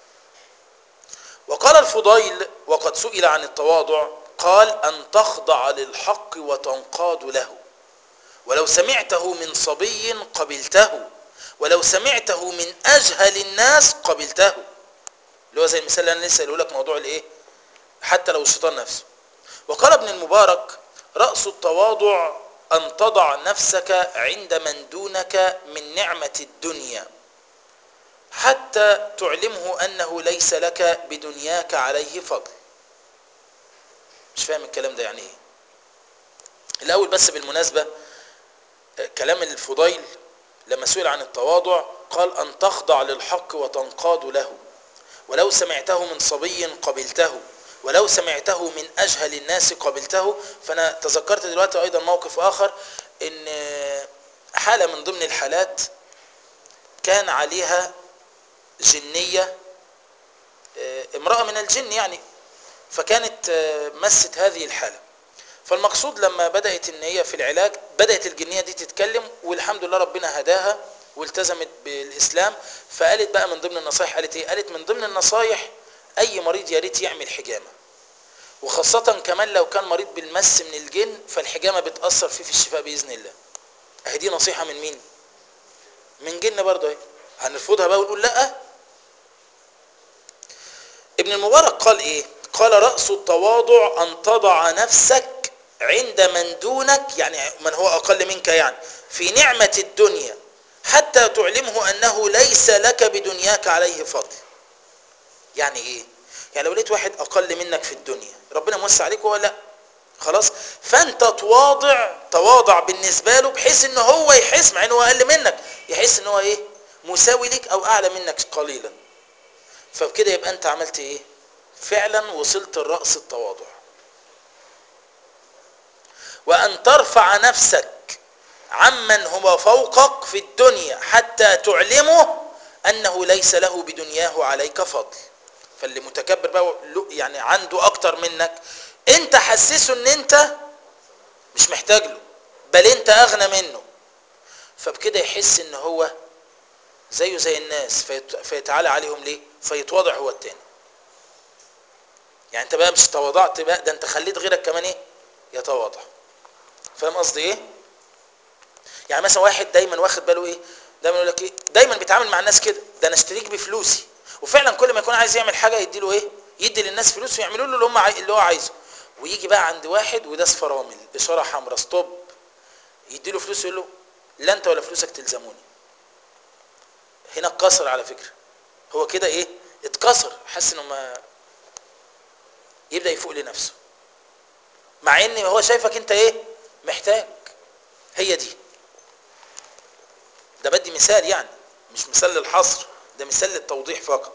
Speaker 1: وقال الفضيل وقد سئل عن التواضع قال أن تخضع للحق وتنقاد له ولو سمعته من صبي قبلته ولو سمعته من أجهل الناس قبلته اللي هو زي المثال اللي أنا لسه قايله لك موضوع الإيه حتى لو الشيطان نفسه وقال ابن المبارك رأس التواضع أن تضع نفسك عند من دونك من نعمة الدنيا حتى تعلمه أنه ليس لك بدنياك عليه فضل مش فاهم الكلام ده يعني ايه الأول بس بالمناسبة كلام الفضيل لما سئل عن التواضع قال أن تخضع للحق وتنقاد له ولو سمعته من صبي قبلته ولو سمعته من أجهل الناس قبلته فأنا تذكرت دلوقتي أيضا موقف آخر إن حالة من ضمن الحالات كان عليها جنية امرأة من الجن يعني فكانت مست هذه الحالة فالمقصود لما بدأت ان هي في العلاج بدأت الجنية دي تتكلم والحمد لله ربنا هداها والتزمت بالإسلام فقالت بقى من ضمن النصايح قالت ايه قالت من ضمن النصايح اي مريض يا ريت يعمل حجامة وخاصة كمان لو كان مريض بالمس من الجن فالحجامة بتأثر فيه في الشفاء بإذن الله اهي دي نصيحة من مين من جن برضه اهي هنرفضها بقى ونقول لا ابن المبارك قال ايه قال رأس التواضع ان تضع نفسك عند من دونك يعني من هو اقل منك يعني في نعمة الدنيا حتى تعلمه انه ليس لك بدنياك عليه فضل يعني ايه يعني لو لقيت واحد اقل منك في الدنيا ربنا موسع عليك ولا لا خلاص فانت تواضع تواضع بالنسبة له بحيث ان هو يحس مع انه هو اقل منك يحس ان هو ايه مساوي لك او اعلى منك قليلا فبكده يبقى انت عملت ايه فعلا وصلت لرأس التواضع وان ترفع نفسك عمن هو فوقك في الدنيا حتى تعلمه انه ليس له بدنياه عليك فضل فاللي متكبر بقى يعني عنده اكتر منك انت حسسه ان انت مش محتاج له بل انت اغنى منه فبكده يحس ان هو زيه زي الناس فيت... فيتعالى عليهم ليه فيتواضع هو التاني يعني انت بقى مش تواضعت بقى ده انت خليت غيرك كمان ايه يتواضع فاهم قصدي ايه يعني مثلا واحد دايما واخد باله ايه دايما يقول لك ايه دايما بيتعامل مع الناس كده ده انا اشتريك بفلوسي وفعلا كل ما يكون عايز يعمل حاجه يدي له ايه يدي للناس فلوس ويعملوا له اللي هم عاي... اللي هو عايزه ويجي بقى عند واحد وداس فرامل اشاره حمراء ستوب يدي له فلوس يقول له لا انت ولا فلوسك تلزموني هنا اتكسر على فكره هو كده ايه اتكسر حس انه ما يبدا يفوق لنفسه مع ان هو شايفك انت ايه محتاج هي دي ده بدي مثال يعني مش مثال للحصر ده مثال للتوضيح فقط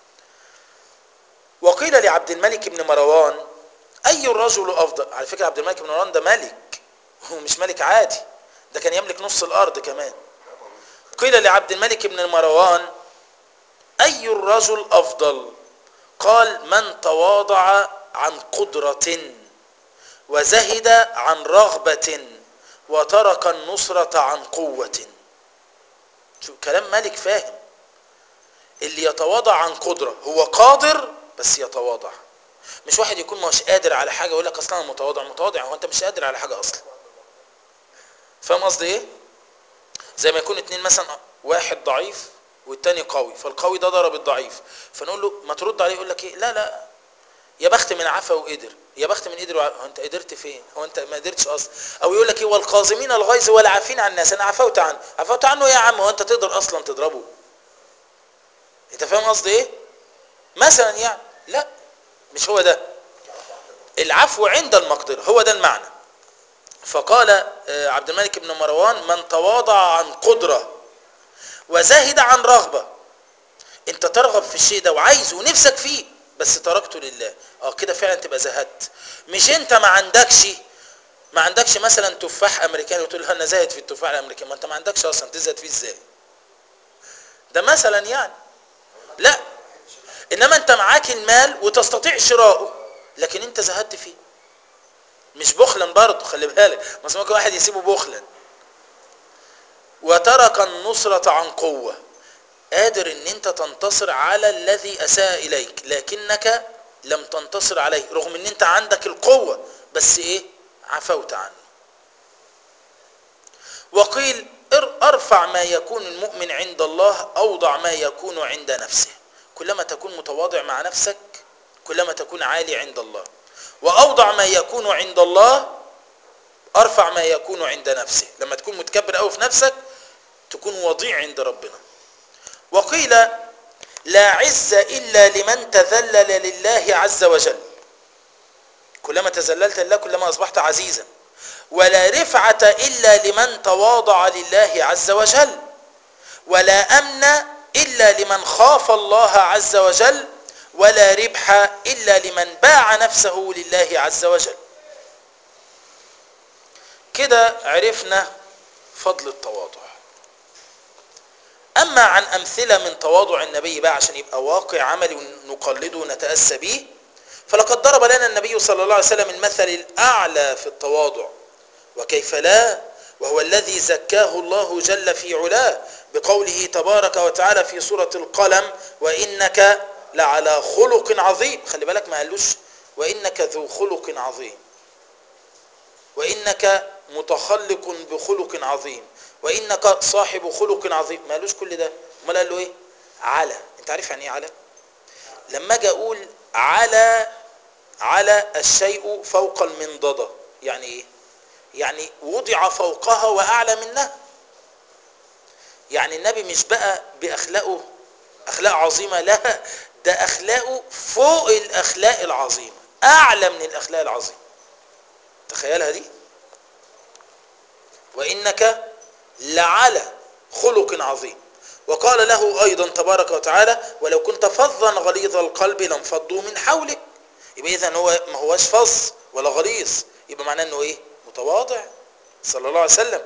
Speaker 1: وقيل لعبد الملك بن مروان اي الرجل افضل على فكره عبد الملك بن مروان ده ملك هو مش ملك عادي ده كان يملك نص الارض كمان قيل لعبد الملك بن مروان اي الرجل افضل قال من تواضع عن قدرة وزهد عن رغبة وترك النصرة عن قوة شو كلام ملك فاهم اللي يتواضع عن قدرة هو قادر بس يتواضع مش واحد يكون مش قادر على حاجة يقول لك اصلا انا متواضع متواضع هو انت مش قادر على حاجة اصلا فاهم قصدي ايه زي ما يكون اتنين مثلا واحد ضعيف والتاني قوي فالقوي ده ضرب الضعيف فنقول له ما ترد عليه يقول لك ايه لا لا يا بخت من عفا وقدر يا بخت من قدر وع... هو انت قدرت فين هو انت ما قدرتش اصلا او يقول لك ايه والقازمين الغيظ والعافين عن الناس انا عفوت عنه عفوت عنه يا عم هو انت تقدر اصلا تضربه انت فاهم قصدي ايه مثلا يعني لا مش هو ده العفو عند المقدرة هو ده المعنى فقال عبد الملك بن مروان من تواضع عن قدرة وزاهد عن رغبة انت ترغب في الشيء ده وعايزه ونفسك فيه بس تركته لله اه كده فعلا تبقى زهدت مش انت ما عندكش ما عندكش مثلا تفاح امريكاني وتقول انا زاهد في التفاح الامريكاني ما انت ما عندكش اصلا تزهد فيه ازاي ده مثلا يعني لا انما انت معاك المال وتستطيع شراؤه لكن انت زهدت فيه مش بخلا برضه خلي بالك بس ممكن واحد يسيبه بخلا وترك النصرة عن قوة قادر ان انت تنتصر على الذي اساء اليك لكنك لم تنتصر عليه رغم ان انت عندك القوة بس ايه عفوت عنه وقيل ار- ارفع ما يكون المؤمن عند الله اوضع ما يكون عند نفسه كلما تكون متواضع مع نفسك كلما تكون عالي عند الله واوضع ما يكون عند الله ارفع ما يكون عند نفسه لما تكون متكبر قوي في نفسك تكون وضيع عند ربنا وقيل لا عز الا لمن تذلل لله عز وجل كلما تذللت لله كلما اصبحت عزيزا ولا رفعه الا لمن تواضع لله عز وجل ولا امن الا لمن خاف الله عز وجل ولا ربح الا لمن باع نفسه لله عز وجل كده عرفنا فضل التواضع اما عن امثله من تواضع النبي بقى عشان يبقى واقع عملي ونقلده ونتاسى به فلقد ضرب لنا النبي صلى الله عليه وسلم المثل الاعلى في التواضع وكيف لا وهو الذي زكاه الله جل في علاه بقوله تبارك وتعالى في سوره القلم وانك لعلى خلق عظيم خلي بالك ما قالوش وانك ذو خلق عظيم وانك متخلق بخلق عظيم وانك صاحب خلق عظيم ما قالوش كل ده امال قال له ايه على انت عارف يعني ايه على لما اجي اقول على على الشيء فوق المنضده يعني ايه يعني وضع فوقها واعلى منها يعني النبي مش بقى باخلاقه اخلاق عظيمه لا ده اخلاقه فوق الاخلاق العظيمه اعلى من الاخلاق العظيمه تخيلها دي وانك لعلى خلق عظيم وقال له ايضا تبارك وتعالى ولو كنت فظا غليظ القلب لانفضوا من حولك يبقى اذا هو ما هوش فظ ولا غليظ يبقى معناه انه ايه متواضع صلى الله عليه وسلم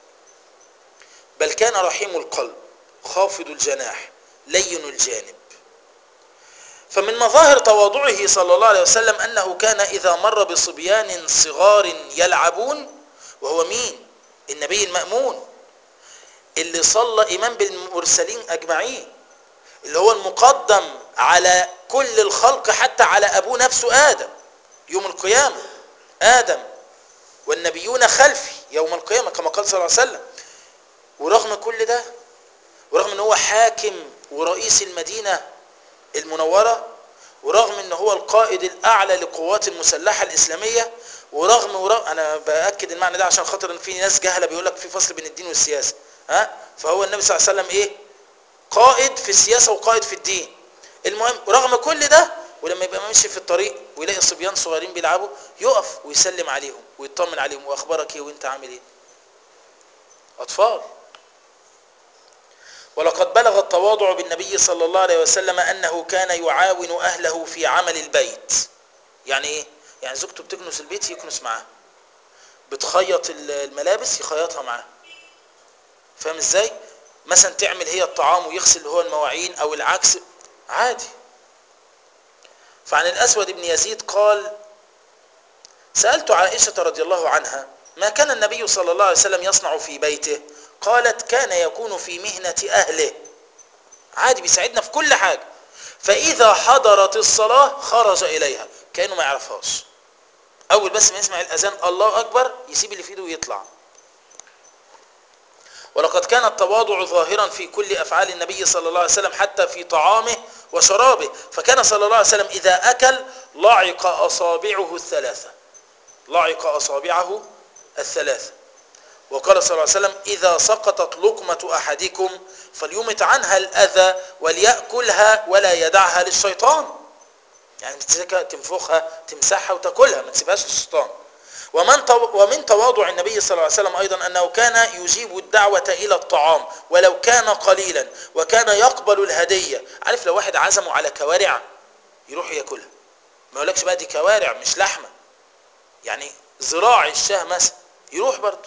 Speaker 1: بل كان رحيم القلب خافض الجناح لين الجانب فمن مظاهر تواضعه صلى الله عليه وسلم انه كان اذا مر بصبيان صغار يلعبون وهو مين النبي المأمون اللي صلى إمام بالمرسلين أجمعين اللي هو المقدم على كل الخلق حتى على أبوه نفسه آدم يوم القيامة آدم والنبيون خلفي يوم القيامة كما قال صلى الله عليه وسلم ورغم كل ده ورغم ان هو حاكم ورئيس المدينة المنورة ورغم ان هو القائد الاعلى للقوات المسلحة الاسلامية ورغم ورغم انا باكد المعنى ده عشان خاطر ان في ناس جهله بيقول لك في فصل بين الدين والسياسه ها فهو النبي صلى الله عليه وسلم ايه قائد في السياسه وقائد في الدين المهم رغم كل ده ولما يبقى ماشي في الطريق ويلاقي صبيان صغيرين بيلعبوا يقف ويسلم عليهم ويطمن عليهم واخبارك ايه وانت عامل ايه اطفال ولقد بلغ التواضع بالنبي صلى الله عليه وسلم انه كان يعاون اهله في عمل البيت يعني ايه يعني زوجته بتكنس البيت يكنس معاها بتخيط الملابس يخيطها معاها فاهم ازاي مثلا تعمل هي الطعام ويغسل هو المواعين او العكس عادي فعن الاسود بن يزيد قال سالت عائشه رضي الله عنها ما كان النبي صلى الله عليه وسلم يصنع في بيته قالت كان يكون في مهنه اهله عادي بيساعدنا في كل حاجه فاذا حضرت الصلاه خرج اليها كانه ما يعرفهاش اول بس ما يسمع الاذان الله اكبر يسيب اللي في ايده ويطلع ولقد كان التواضع ظاهرا في كل افعال النبي صلى الله عليه وسلم حتى في طعامه وشرابه فكان صلى الله عليه وسلم اذا اكل لعق اصابعه الثلاثه لعق اصابعه الثلاثه وقال صلى الله عليه وسلم اذا سقطت لقمه احدكم فليمت عنها الاذى ولياكلها ولا يدعها للشيطان يعني تمسكها تنفخها تمسحها وتاكلها ما تسيبهاش للشيطان ومن ومن تواضع النبي صلى الله عليه وسلم ايضا انه كان يجيب الدعوه الى الطعام ولو كان قليلا وكان يقبل الهديه عارف لو واحد عزمه على كوارع يروح ياكلها ما يقولكش بقى دي كوارع مش لحمه يعني ذراع الشاه مثلا يروح برضه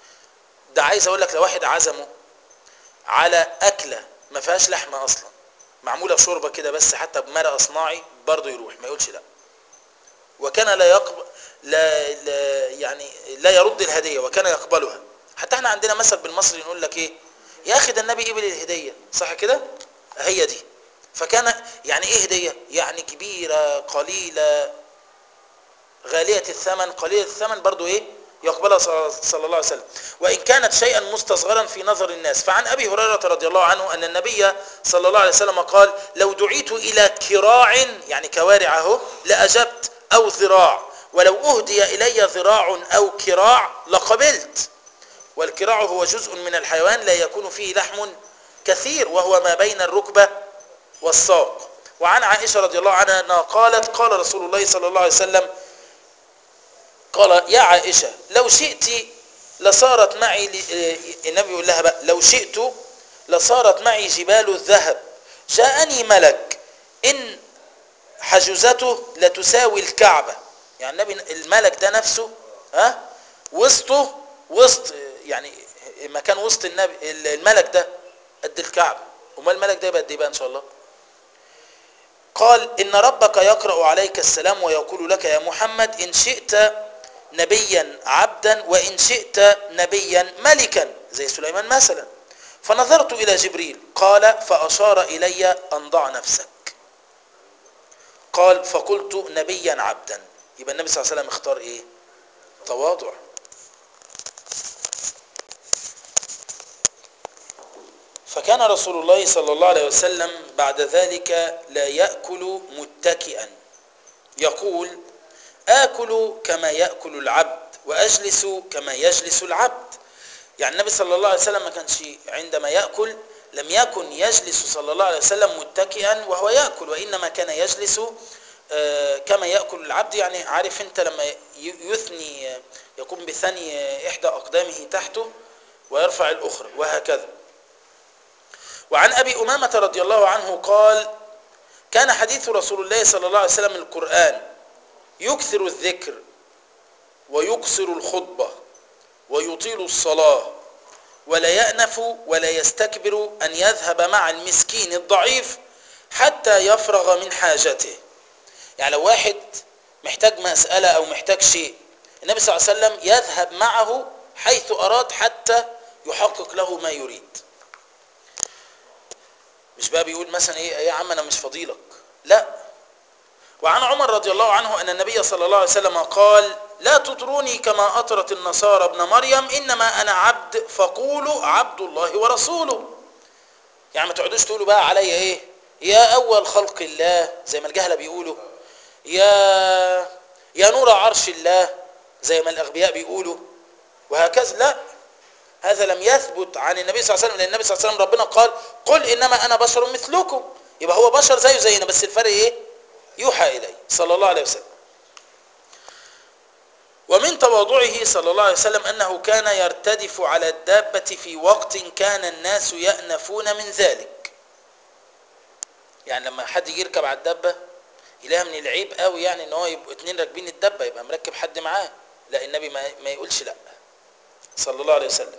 Speaker 1: ده عايز اقول لك لو واحد عزمه على اكله ما فيهاش لحمه اصلا معموله شوربه كده بس حتى بمرق صناعي برضه يروح ما يقولش لا وكان لا يقبل لا, لا يعني لا يرد الهديه وكان يقبلها حتى احنا عندنا مثل بالمصري نقول لك ايه يا اخي ده النبي قبل الهديه صح كده هي دي فكان يعني ايه هديه يعني كبيره قليله غاليه الثمن قليله الثمن برضو ايه يقبلها صلى الله عليه وسلم وان كانت شيئا مستصغرا في نظر الناس فعن ابي هريره رضي الله عنه ان النبي صلى الله عليه وسلم قال لو دعيت الى كراع يعني كوارع اهو لاجبت او ذراع ولو اهدي الي ذراع او كراع لقبلت والكراع هو جزء من الحيوان لا يكون فيه لحم كثير وهو ما بين الركبه والساق وعن عائشه رضي الله عنها انها قالت قال رسول الله صلى الله عليه وسلم قال يا عائشة لو شئت لصارت معي النبي يقول لها بقى لو شئت لصارت معي جبال الذهب جاءني ملك إن حجزته لتساوي الكعبة يعني النبي الملك ده نفسه ها وسطه وسط يعني مكان وسط النبي الملك ده قد الكعبة وما الملك ده يبقى قد ايه بقى ان شاء الله قال إن ربك يقرأ عليك السلام ويقول لك يا محمد إن شئت نبيا عبدا وإن شئت نبيا ملكا زي سليمان مثلا فنظرت إلى جبريل قال فأشار إلي أن ضع نفسك قال فقلت نبيا عبدا يبقى النبي صلى الله عليه وسلم اختار ايه تواضع فكان رسول الله صلى الله عليه وسلم بعد ذلك لا يأكل متكئا يقول آكل كما يأكل العبد وأجلس كما يجلس العبد يعني النبي صلى الله عليه وسلم ما كانش عندما يأكل لم يكن يجلس صلى الله عليه وسلم متكئا وهو يأكل وإنما كان يجلس كما يأكل العبد يعني عارف انت لما يثني يقوم بثني إحدى أقدامه تحته ويرفع الأخرى وهكذا وعن أبي أمامة رضي الله عنه قال كان حديث رسول الله صلى الله عليه وسلم القرآن يكثر الذكر ويقصر الخطبة ويطيل الصلاة ولا يأنف ولا يستكبر أن يذهب مع المسكين الضعيف حتى يفرغ من حاجته يعني لو واحد محتاج مسألة أو محتاج شيء النبي صلى الله عليه وسلم يذهب معه حيث أراد حتى يحقق له ما يريد مش بقى بيقول مثلا ايه يا عم انا مش فضيلك لا وعن عمر رضي الله عنه ان النبي صلى الله عليه وسلم قال لا تطروني كما اطرت النصارى ابن مريم انما انا عبد فقولوا عبد الله ورسوله يعني ما تقعدوش تقولوا بقى عليا ايه يا اول خلق الله زي ما الجهله بيقولوا يا يا نور عرش الله زي ما الاغبياء بيقولوا وهكذا لا هذا لم يثبت عن النبي صلى الله عليه وسلم لان النبي صلى الله عليه وسلم ربنا قال قل انما انا بشر مثلكم يبقى هو بشر زيه زينا بس الفرق ايه يوحى اليه صلى الله عليه وسلم ومن تواضعه صلى الله عليه وسلم انه كان يرتدف على الدابه في وقت كان الناس يأنفون من ذلك يعني لما حد يجي يركب على الدابه يلاقيها من العيب قوي يعني ان هو يبقوا اتنين راكبين الدابه يبقى مركب حد معاه لا النبي ما, ما يقولش لا صلى الله عليه وسلم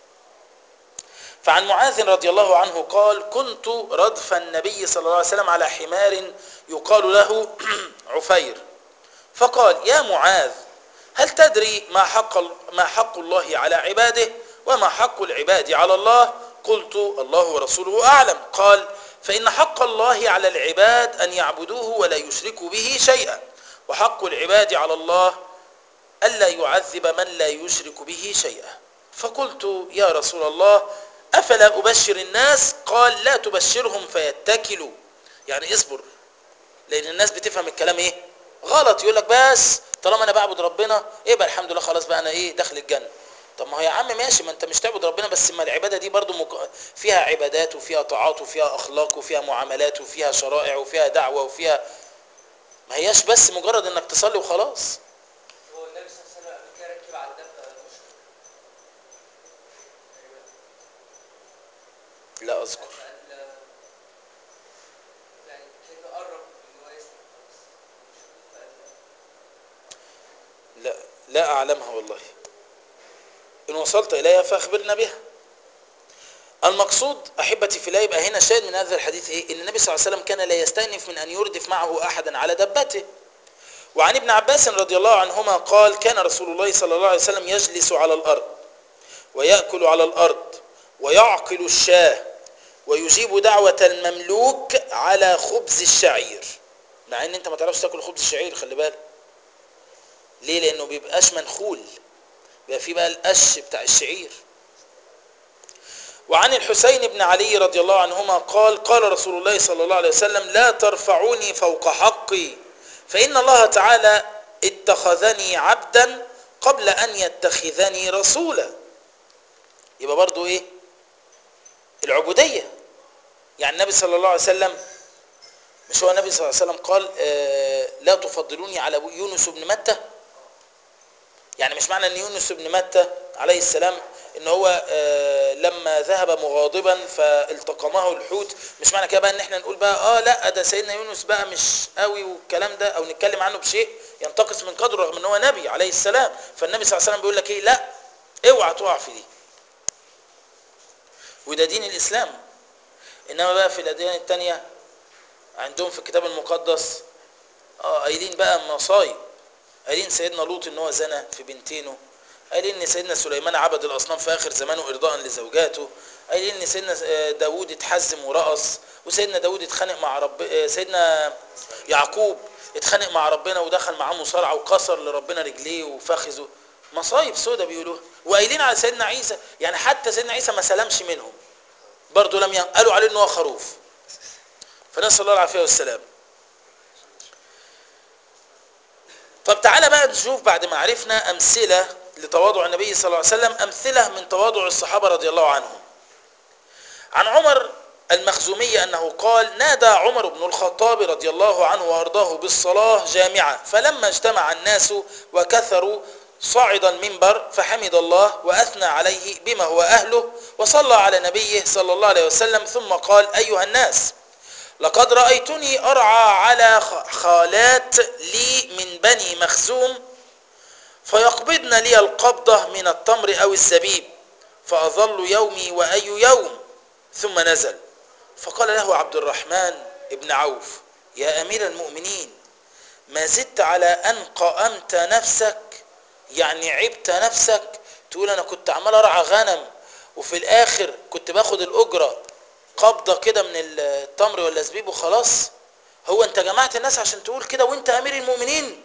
Speaker 1: فعن معاذ رضي الله عنه قال كنت ردف النبي صلى الله عليه وسلم على حمار يقال له عفير فقال يا معاذ هل تدري ما حق ما حق الله على عباده وما حق العباد على الله قلت الله ورسوله اعلم قال فان حق الله على العباد ان يعبدوه ولا يشركوا به شيئا وحق العباد على الله الا يعذب من لا يشرك به شيئا فقلت يا رسول الله افلا ابشر الناس قال لا تبشرهم فيتكلوا يعني اصبر لان الناس بتفهم الكلام ايه غلط يقول لك بس طالما انا بعبد ربنا ايه بقى الحمد لله خلاص بقى انا ايه داخل الجنه طب ما هو يا عم ماشي ما انت مش تعبد ربنا بس ما العباده دي برضو مك... فيها عبادات وفيها طاعات وفيها اخلاق وفيها معاملات وفيها شرائع وفيها دعوه وفيها ما هياش بس مجرد انك تصلي وخلاص
Speaker 3: هو النبي صلى الله عليه وسلم قبل كده ركب على الدابه مشرك
Speaker 1: لا اذكر
Speaker 3: فقال يعني كانه قرب ان هو يسلم خلاص فقال
Speaker 1: لا لا اعلمها والله ان وصلت اليها فاخبرنا بها المقصود احبتي في الله يبقى هنا شاهد من هذا الحديث ايه ان النبي صلى الله عليه وسلم كان لا يستأنف من ان يردف معه احدا على دبته وعن ابن عباس رضي الله عنهما قال كان رسول الله صلى الله عليه وسلم يجلس على الارض ويأكل على الارض ويعقل الشاه ويجيب دعوة المملوك على خبز الشعير مع ان انت ما تعرفش تاكل خبز الشعير خلي بالك ليه لانه بيبقاش منخول بيبقى فيه بقى القش بتاع الشعير وعن الحسين بن علي رضي الله عنهما قال قال رسول الله صلى الله عليه وسلم لا ترفعوني فوق حقي فإن الله تعالى اتخذني عبدا قبل أن يتخذني رسولا يبقى برضو إيه العبودية يعني النبي صلى الله عليه وسلم مش هو النبي صلى الله عليه وسلم قال آه لا تفضلوني على يونس بن متى يعني مش معنى ان يونس بن متى عليه السلام ان هو آه لما ذهب مغاضبا فالتقمه الحوت مش معنى كده بقى ان احنا نقول بقى اه لا ده سيدنا يونس بقى مش قوي والكلام ده او نتكلم عنه بشيء ينتقص من قدره رغم ان هو نبي عليه السلام فالنبي صلى الله عليه وسلم بيقول لك ايه لا اوعى تقع في دي وده دين الاسلام انما بقى في الاديان التانية عندهم في الكتاب المقدس اه قايلين بقى مصايب قايلين سيدنا لوط ان هو زنى في بنتينه قايلين ان سيدنا سليمان عبد الاصنام في اخر زمانه ارضاء لزوجاته قايلين ان سيدنا داوود اتحزم ورقص وسيدنا داوود اتخانق مع رب سيدنا يعقوب اتخانق مع ربنا ودخل معاه مصارعه وكسر لربنا رجليه وفخذه مصايب سودة بيقولوها وقايلين على سيدنا عيسى يعني حتى سيدنا عيسى ما سلمش منهم برضه لم قالوا عليه ان هو خروف فنسال الله العافيه والسلام طب تعالى بقى نشوف بعد ما عرفنا امثله لتواضع النبي صلى الله عليه وسلم امثله من تواضع الصحابه رضي الله عنهم عن عمر المخزومي انه قال نادى عمر بن الخطاب رضي الله عنه وارضاه بالصلاه جامعه فلما اجتمع الناس وكثروا صعد المنبر فحمد الله واثنى عليه بما هو اهله وصلى على نبيه صلى الله عليه وسلم ثم قال ايها الناس لقد رايتني ارعى على خالات لي من بني مخزوم فيقبضن لي القبضه من التمر او الزبيب فاظل يومي واي يوم ثم نزل فقال له عبد الرحمن بن عوف يا امير المؤمنين ما زدت على ان قامت نفسك يعني عبت نفسك تقول انا كنت عمال ارعى غنم وفي الاخر كنت باخد الاجره قبضه كده من التمر ولا زبيب وخلاص هو انت جمعت الناس عشان تقول كده وانت امير المؤمنين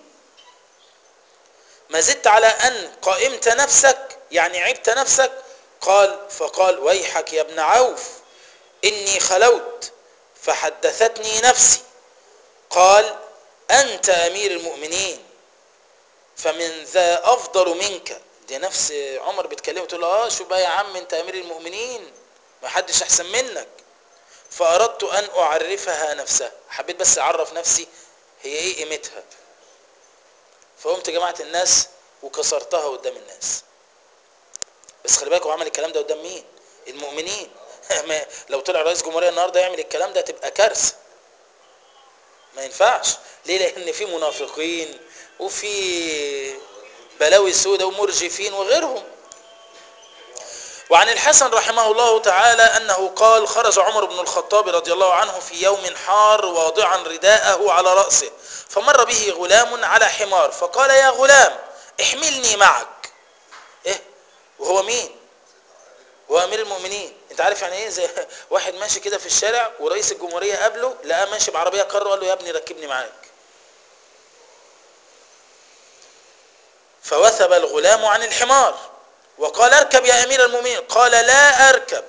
Speaker 1: ما زدت على ان قائمت نفسك يعني عبت نفسك قال فقال ويحك يا ابن عوف اني خلوت فحدثتني نفسي قال انت امير المؤمنين فمن ذا افضل منك دي نفس عمر بيتكلم تقول له اه شو بقى يا عم انت امير المؤمنين ما حدش احسن منك فاردت ان اعرفها نفسها حبيت بس اعرف نفسي هي ايه قيمتها فقمت جمعت الناس وكسرتها قدام الناس بس خلي بالك هو عمل الكلام ده قدام مين المؤمنين لو طلع رئيس جمهوريه النهارده يعمل الكلام ده تبقى كارثه ما ينفعش ليه لان في منافقين وفي بلاوي سودة ومرجفين وغيرهم وعن الحسن رحمه الله تعالى أنه قال خرج عمر بن الخطاب رضي الله عنه في يوم حار واضعا رداءه على رأسه فمر به غلام على حمار فقال يا غلام احملني معك ايه وهو مين هو امير المؤمنين انت عارف يعني ايه زي واحد ماشي كده في الشارع ورئيس الجمهوريه قابله لقاه ماشي بعربيه كار وقال له يا ابني ركبني معاك فوثب الغلام عن الحمار وقال اركب يا امير المؤمنين قال لا اركب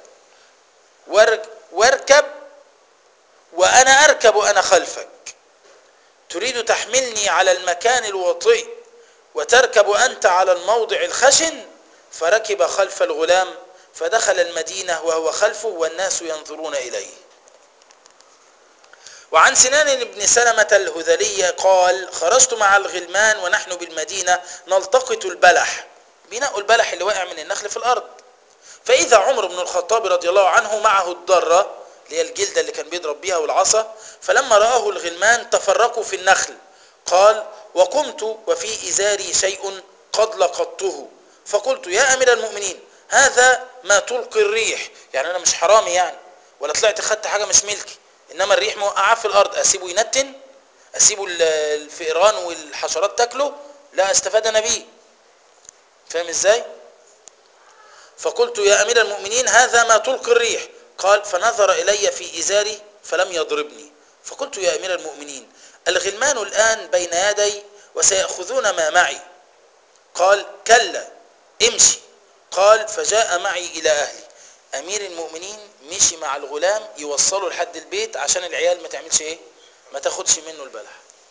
Speaker 1: واركب وانا اركب انا خلفك تريد تحملني على المكان الوطئ وتركب انت على الموضع الخشن فركب خلف الغلام فدخل المدينه وهو خلفه والناس ينظرون اليه وعن سنان بن سلمة الهذلي قال خرجت مع الغلمان ونحن بالمدينة نلتقط البلح بناء البلح اللي واقع من النخل في الأرض فإذا عمر بن الخطاب رضي الله عنه معه الضرة اللي هي الجلدة اللي كان بيضرب بيها والعصا فلما رآه الغلمان تفرقوا في النخل قال وقمت وفي إزاري شيء قد لقطته فقلت يا أمير المؤمنين هذا ما تلقي الريح يعني انا مش حرامي يعني ولا طلعت خدت حاجه مش ملكي انما الريح موقعاه في الارض اسيبه ينتن اسيبه ال- الفئران والحشرات تاكله لا استفاد انا بيه فاهم ازاي فقلت يا امير المؤمنين هذا ما تلقي الريح قال فنظر الي في ازاري فلم يضربني فقلت يا امير المؤمنين الغلمان الان بين يدي وسياخذون ما معي قال كلا امشي قال فجاء معي الى اهلي امير المؤمنين مشي مع الغلام يوصله لحد البيت عشان العيال ما تعملش ايه ما تاخدش منه البلح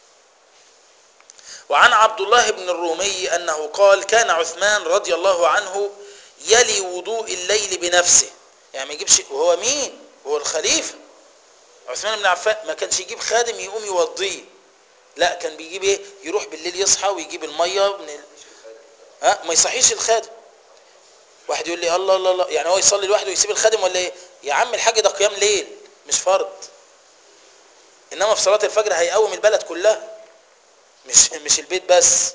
Speaker 1: وعن عبد الله بن الرومي انه قال كان عثمان رضي الله عنه يلي وضوء الليل بنفسه يعني ما يجيبش وهو مين هو الخليفه عثمان بن عفان ما كانش يجيب خادم يقوم يوضيه لا كان بيجيب ايه يروح بالليل يصحى ويجيب الميه من ال... ها ما يصحيش الخادم واحد يقول لي الله الله الله يعني هو يصلي لوحده ويسيب الخادم ولا ايه يا عم الحاج ده قيام ليل مش فرض انما في صلاه الفجر هيقوم البلد كلها مش مش البيت بس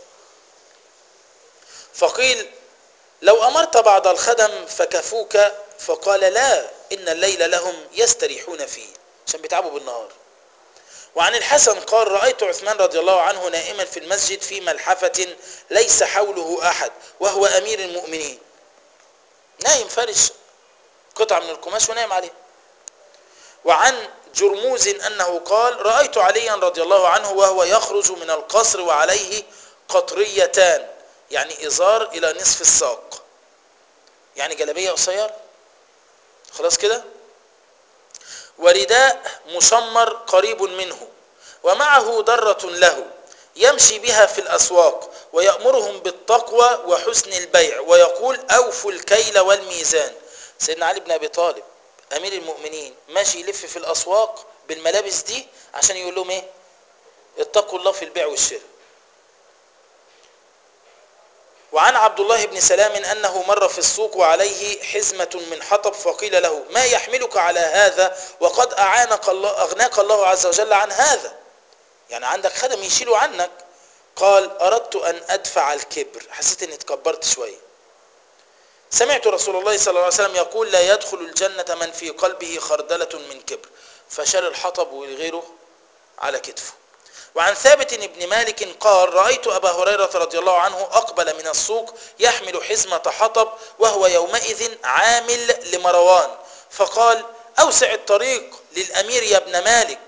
Speaker 1: فقيل لو امرت بعض الخدم فكفوك فقال لا ان الليل لهم يستريحون فيه عشان بيتعبوا بالنهار وعن الحسن قال رأيت عثمان رضي الله عنه نائما في المسجد في ملحفة ليس حوله أحد وهو أمير المؤمنين نايم فارش قطعة من القماش ونايم عليه وعن جرموز أنه قال رأيت عليا رضي الله عنه وهو يخرج من القصر وعليه قطريتان يعني إزار إلى نصف الساق يعني جلبية قصيرة خلاص كده ورداء مشمر قريب منه ومعه درة له يمشي بها في الأسواق ويأمرهم بالتقوى وحسن البيع ويقول أوفوا الكيل والميزان سيدنا علي بن أبي طالب أمير المؤمنين ماشي يلف في الأسواق بالملابس دي عشان يقول لهم إيه اتقوا الله في البيع والشراء وعن عبد الله بن سلام أنه مر في السوق وعليه حزمة من حطب فقيل له ما يحملك على هذا وقد أعانك الله أغناك الله عز وجل عن هذا يعني عندك خدم يشيله عنك قال أردت أن أدفع الكبر حسيت أني اتكبرت شوية سمعت رسول الله صلى الله عليه وسلم يقول لا يدخل الجنة من في قلبه خردلة من كبر فشال الحطب وغيره على كتفه وعن ثابت بن مالك قال رأيت أبا هريرة رضي الله عنه أقبل من السوق يحمل حزمة حطب وهو يومئذ عامل لمروان فقال أوسع الطريق للأمير يا ابن مالك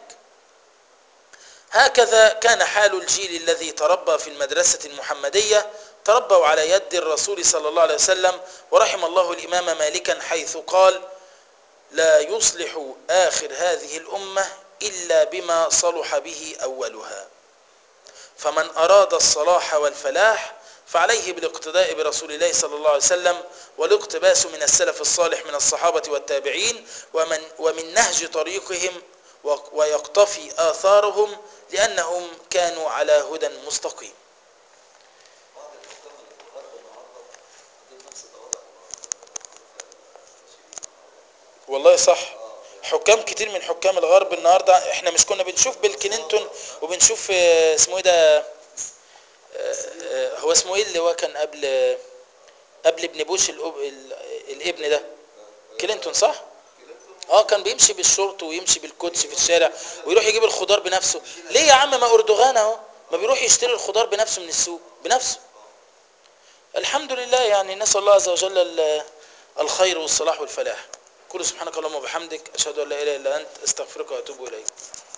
Speaker 1: هكذا كان حال الجيل الذي تربى في المدرسة المحمدية تربوا على يد الرسول صلى الله عليه وسلم ورحم الله الإمام مالكا حيث قال لا يصلح آخر هذه الأمة إلا بما صلح به أولها فمن أراد الصلاح والفلاح فعليه بالاقتداء برسول الله صلى الله عليه وسلم والاقتباس من السلف الصالح من الصحابة والتابعين ومن, ومن نهج طريقهم ويقتفي آثارهم لأنهم كانوا على هدى مستقيم
Speaker 2: بعض الحكام اللي في الغرب النهارده عندهم نفس التواضع
Speaker 1: والله صح حكام كتير من حكام الغرب النهارده احنا مش كنا بنشوف بيل كلينتون وبنشوف آه، اسمه ايه ده آه، آه، هو اسمه ايه اللي هو كان قبل قبل ابن بوش الأب... ال- الابن ده كلينتون صح اه كان بيمشي بالشورت ويمشي بالكوتش في الشارع ويروح يجيب الخضار بنفسه ليه يا عم ما اردوغان اهو ما بيروح يشتري الخضار بنفسه من السوق بنفسه الحمد لله يعني نسال الله عز وجل ال- الخير والصلاح والفلاح كل سبحانك اللهم وبحمدك اشهد ان لا اله الا انت استغفرك واتوب اليك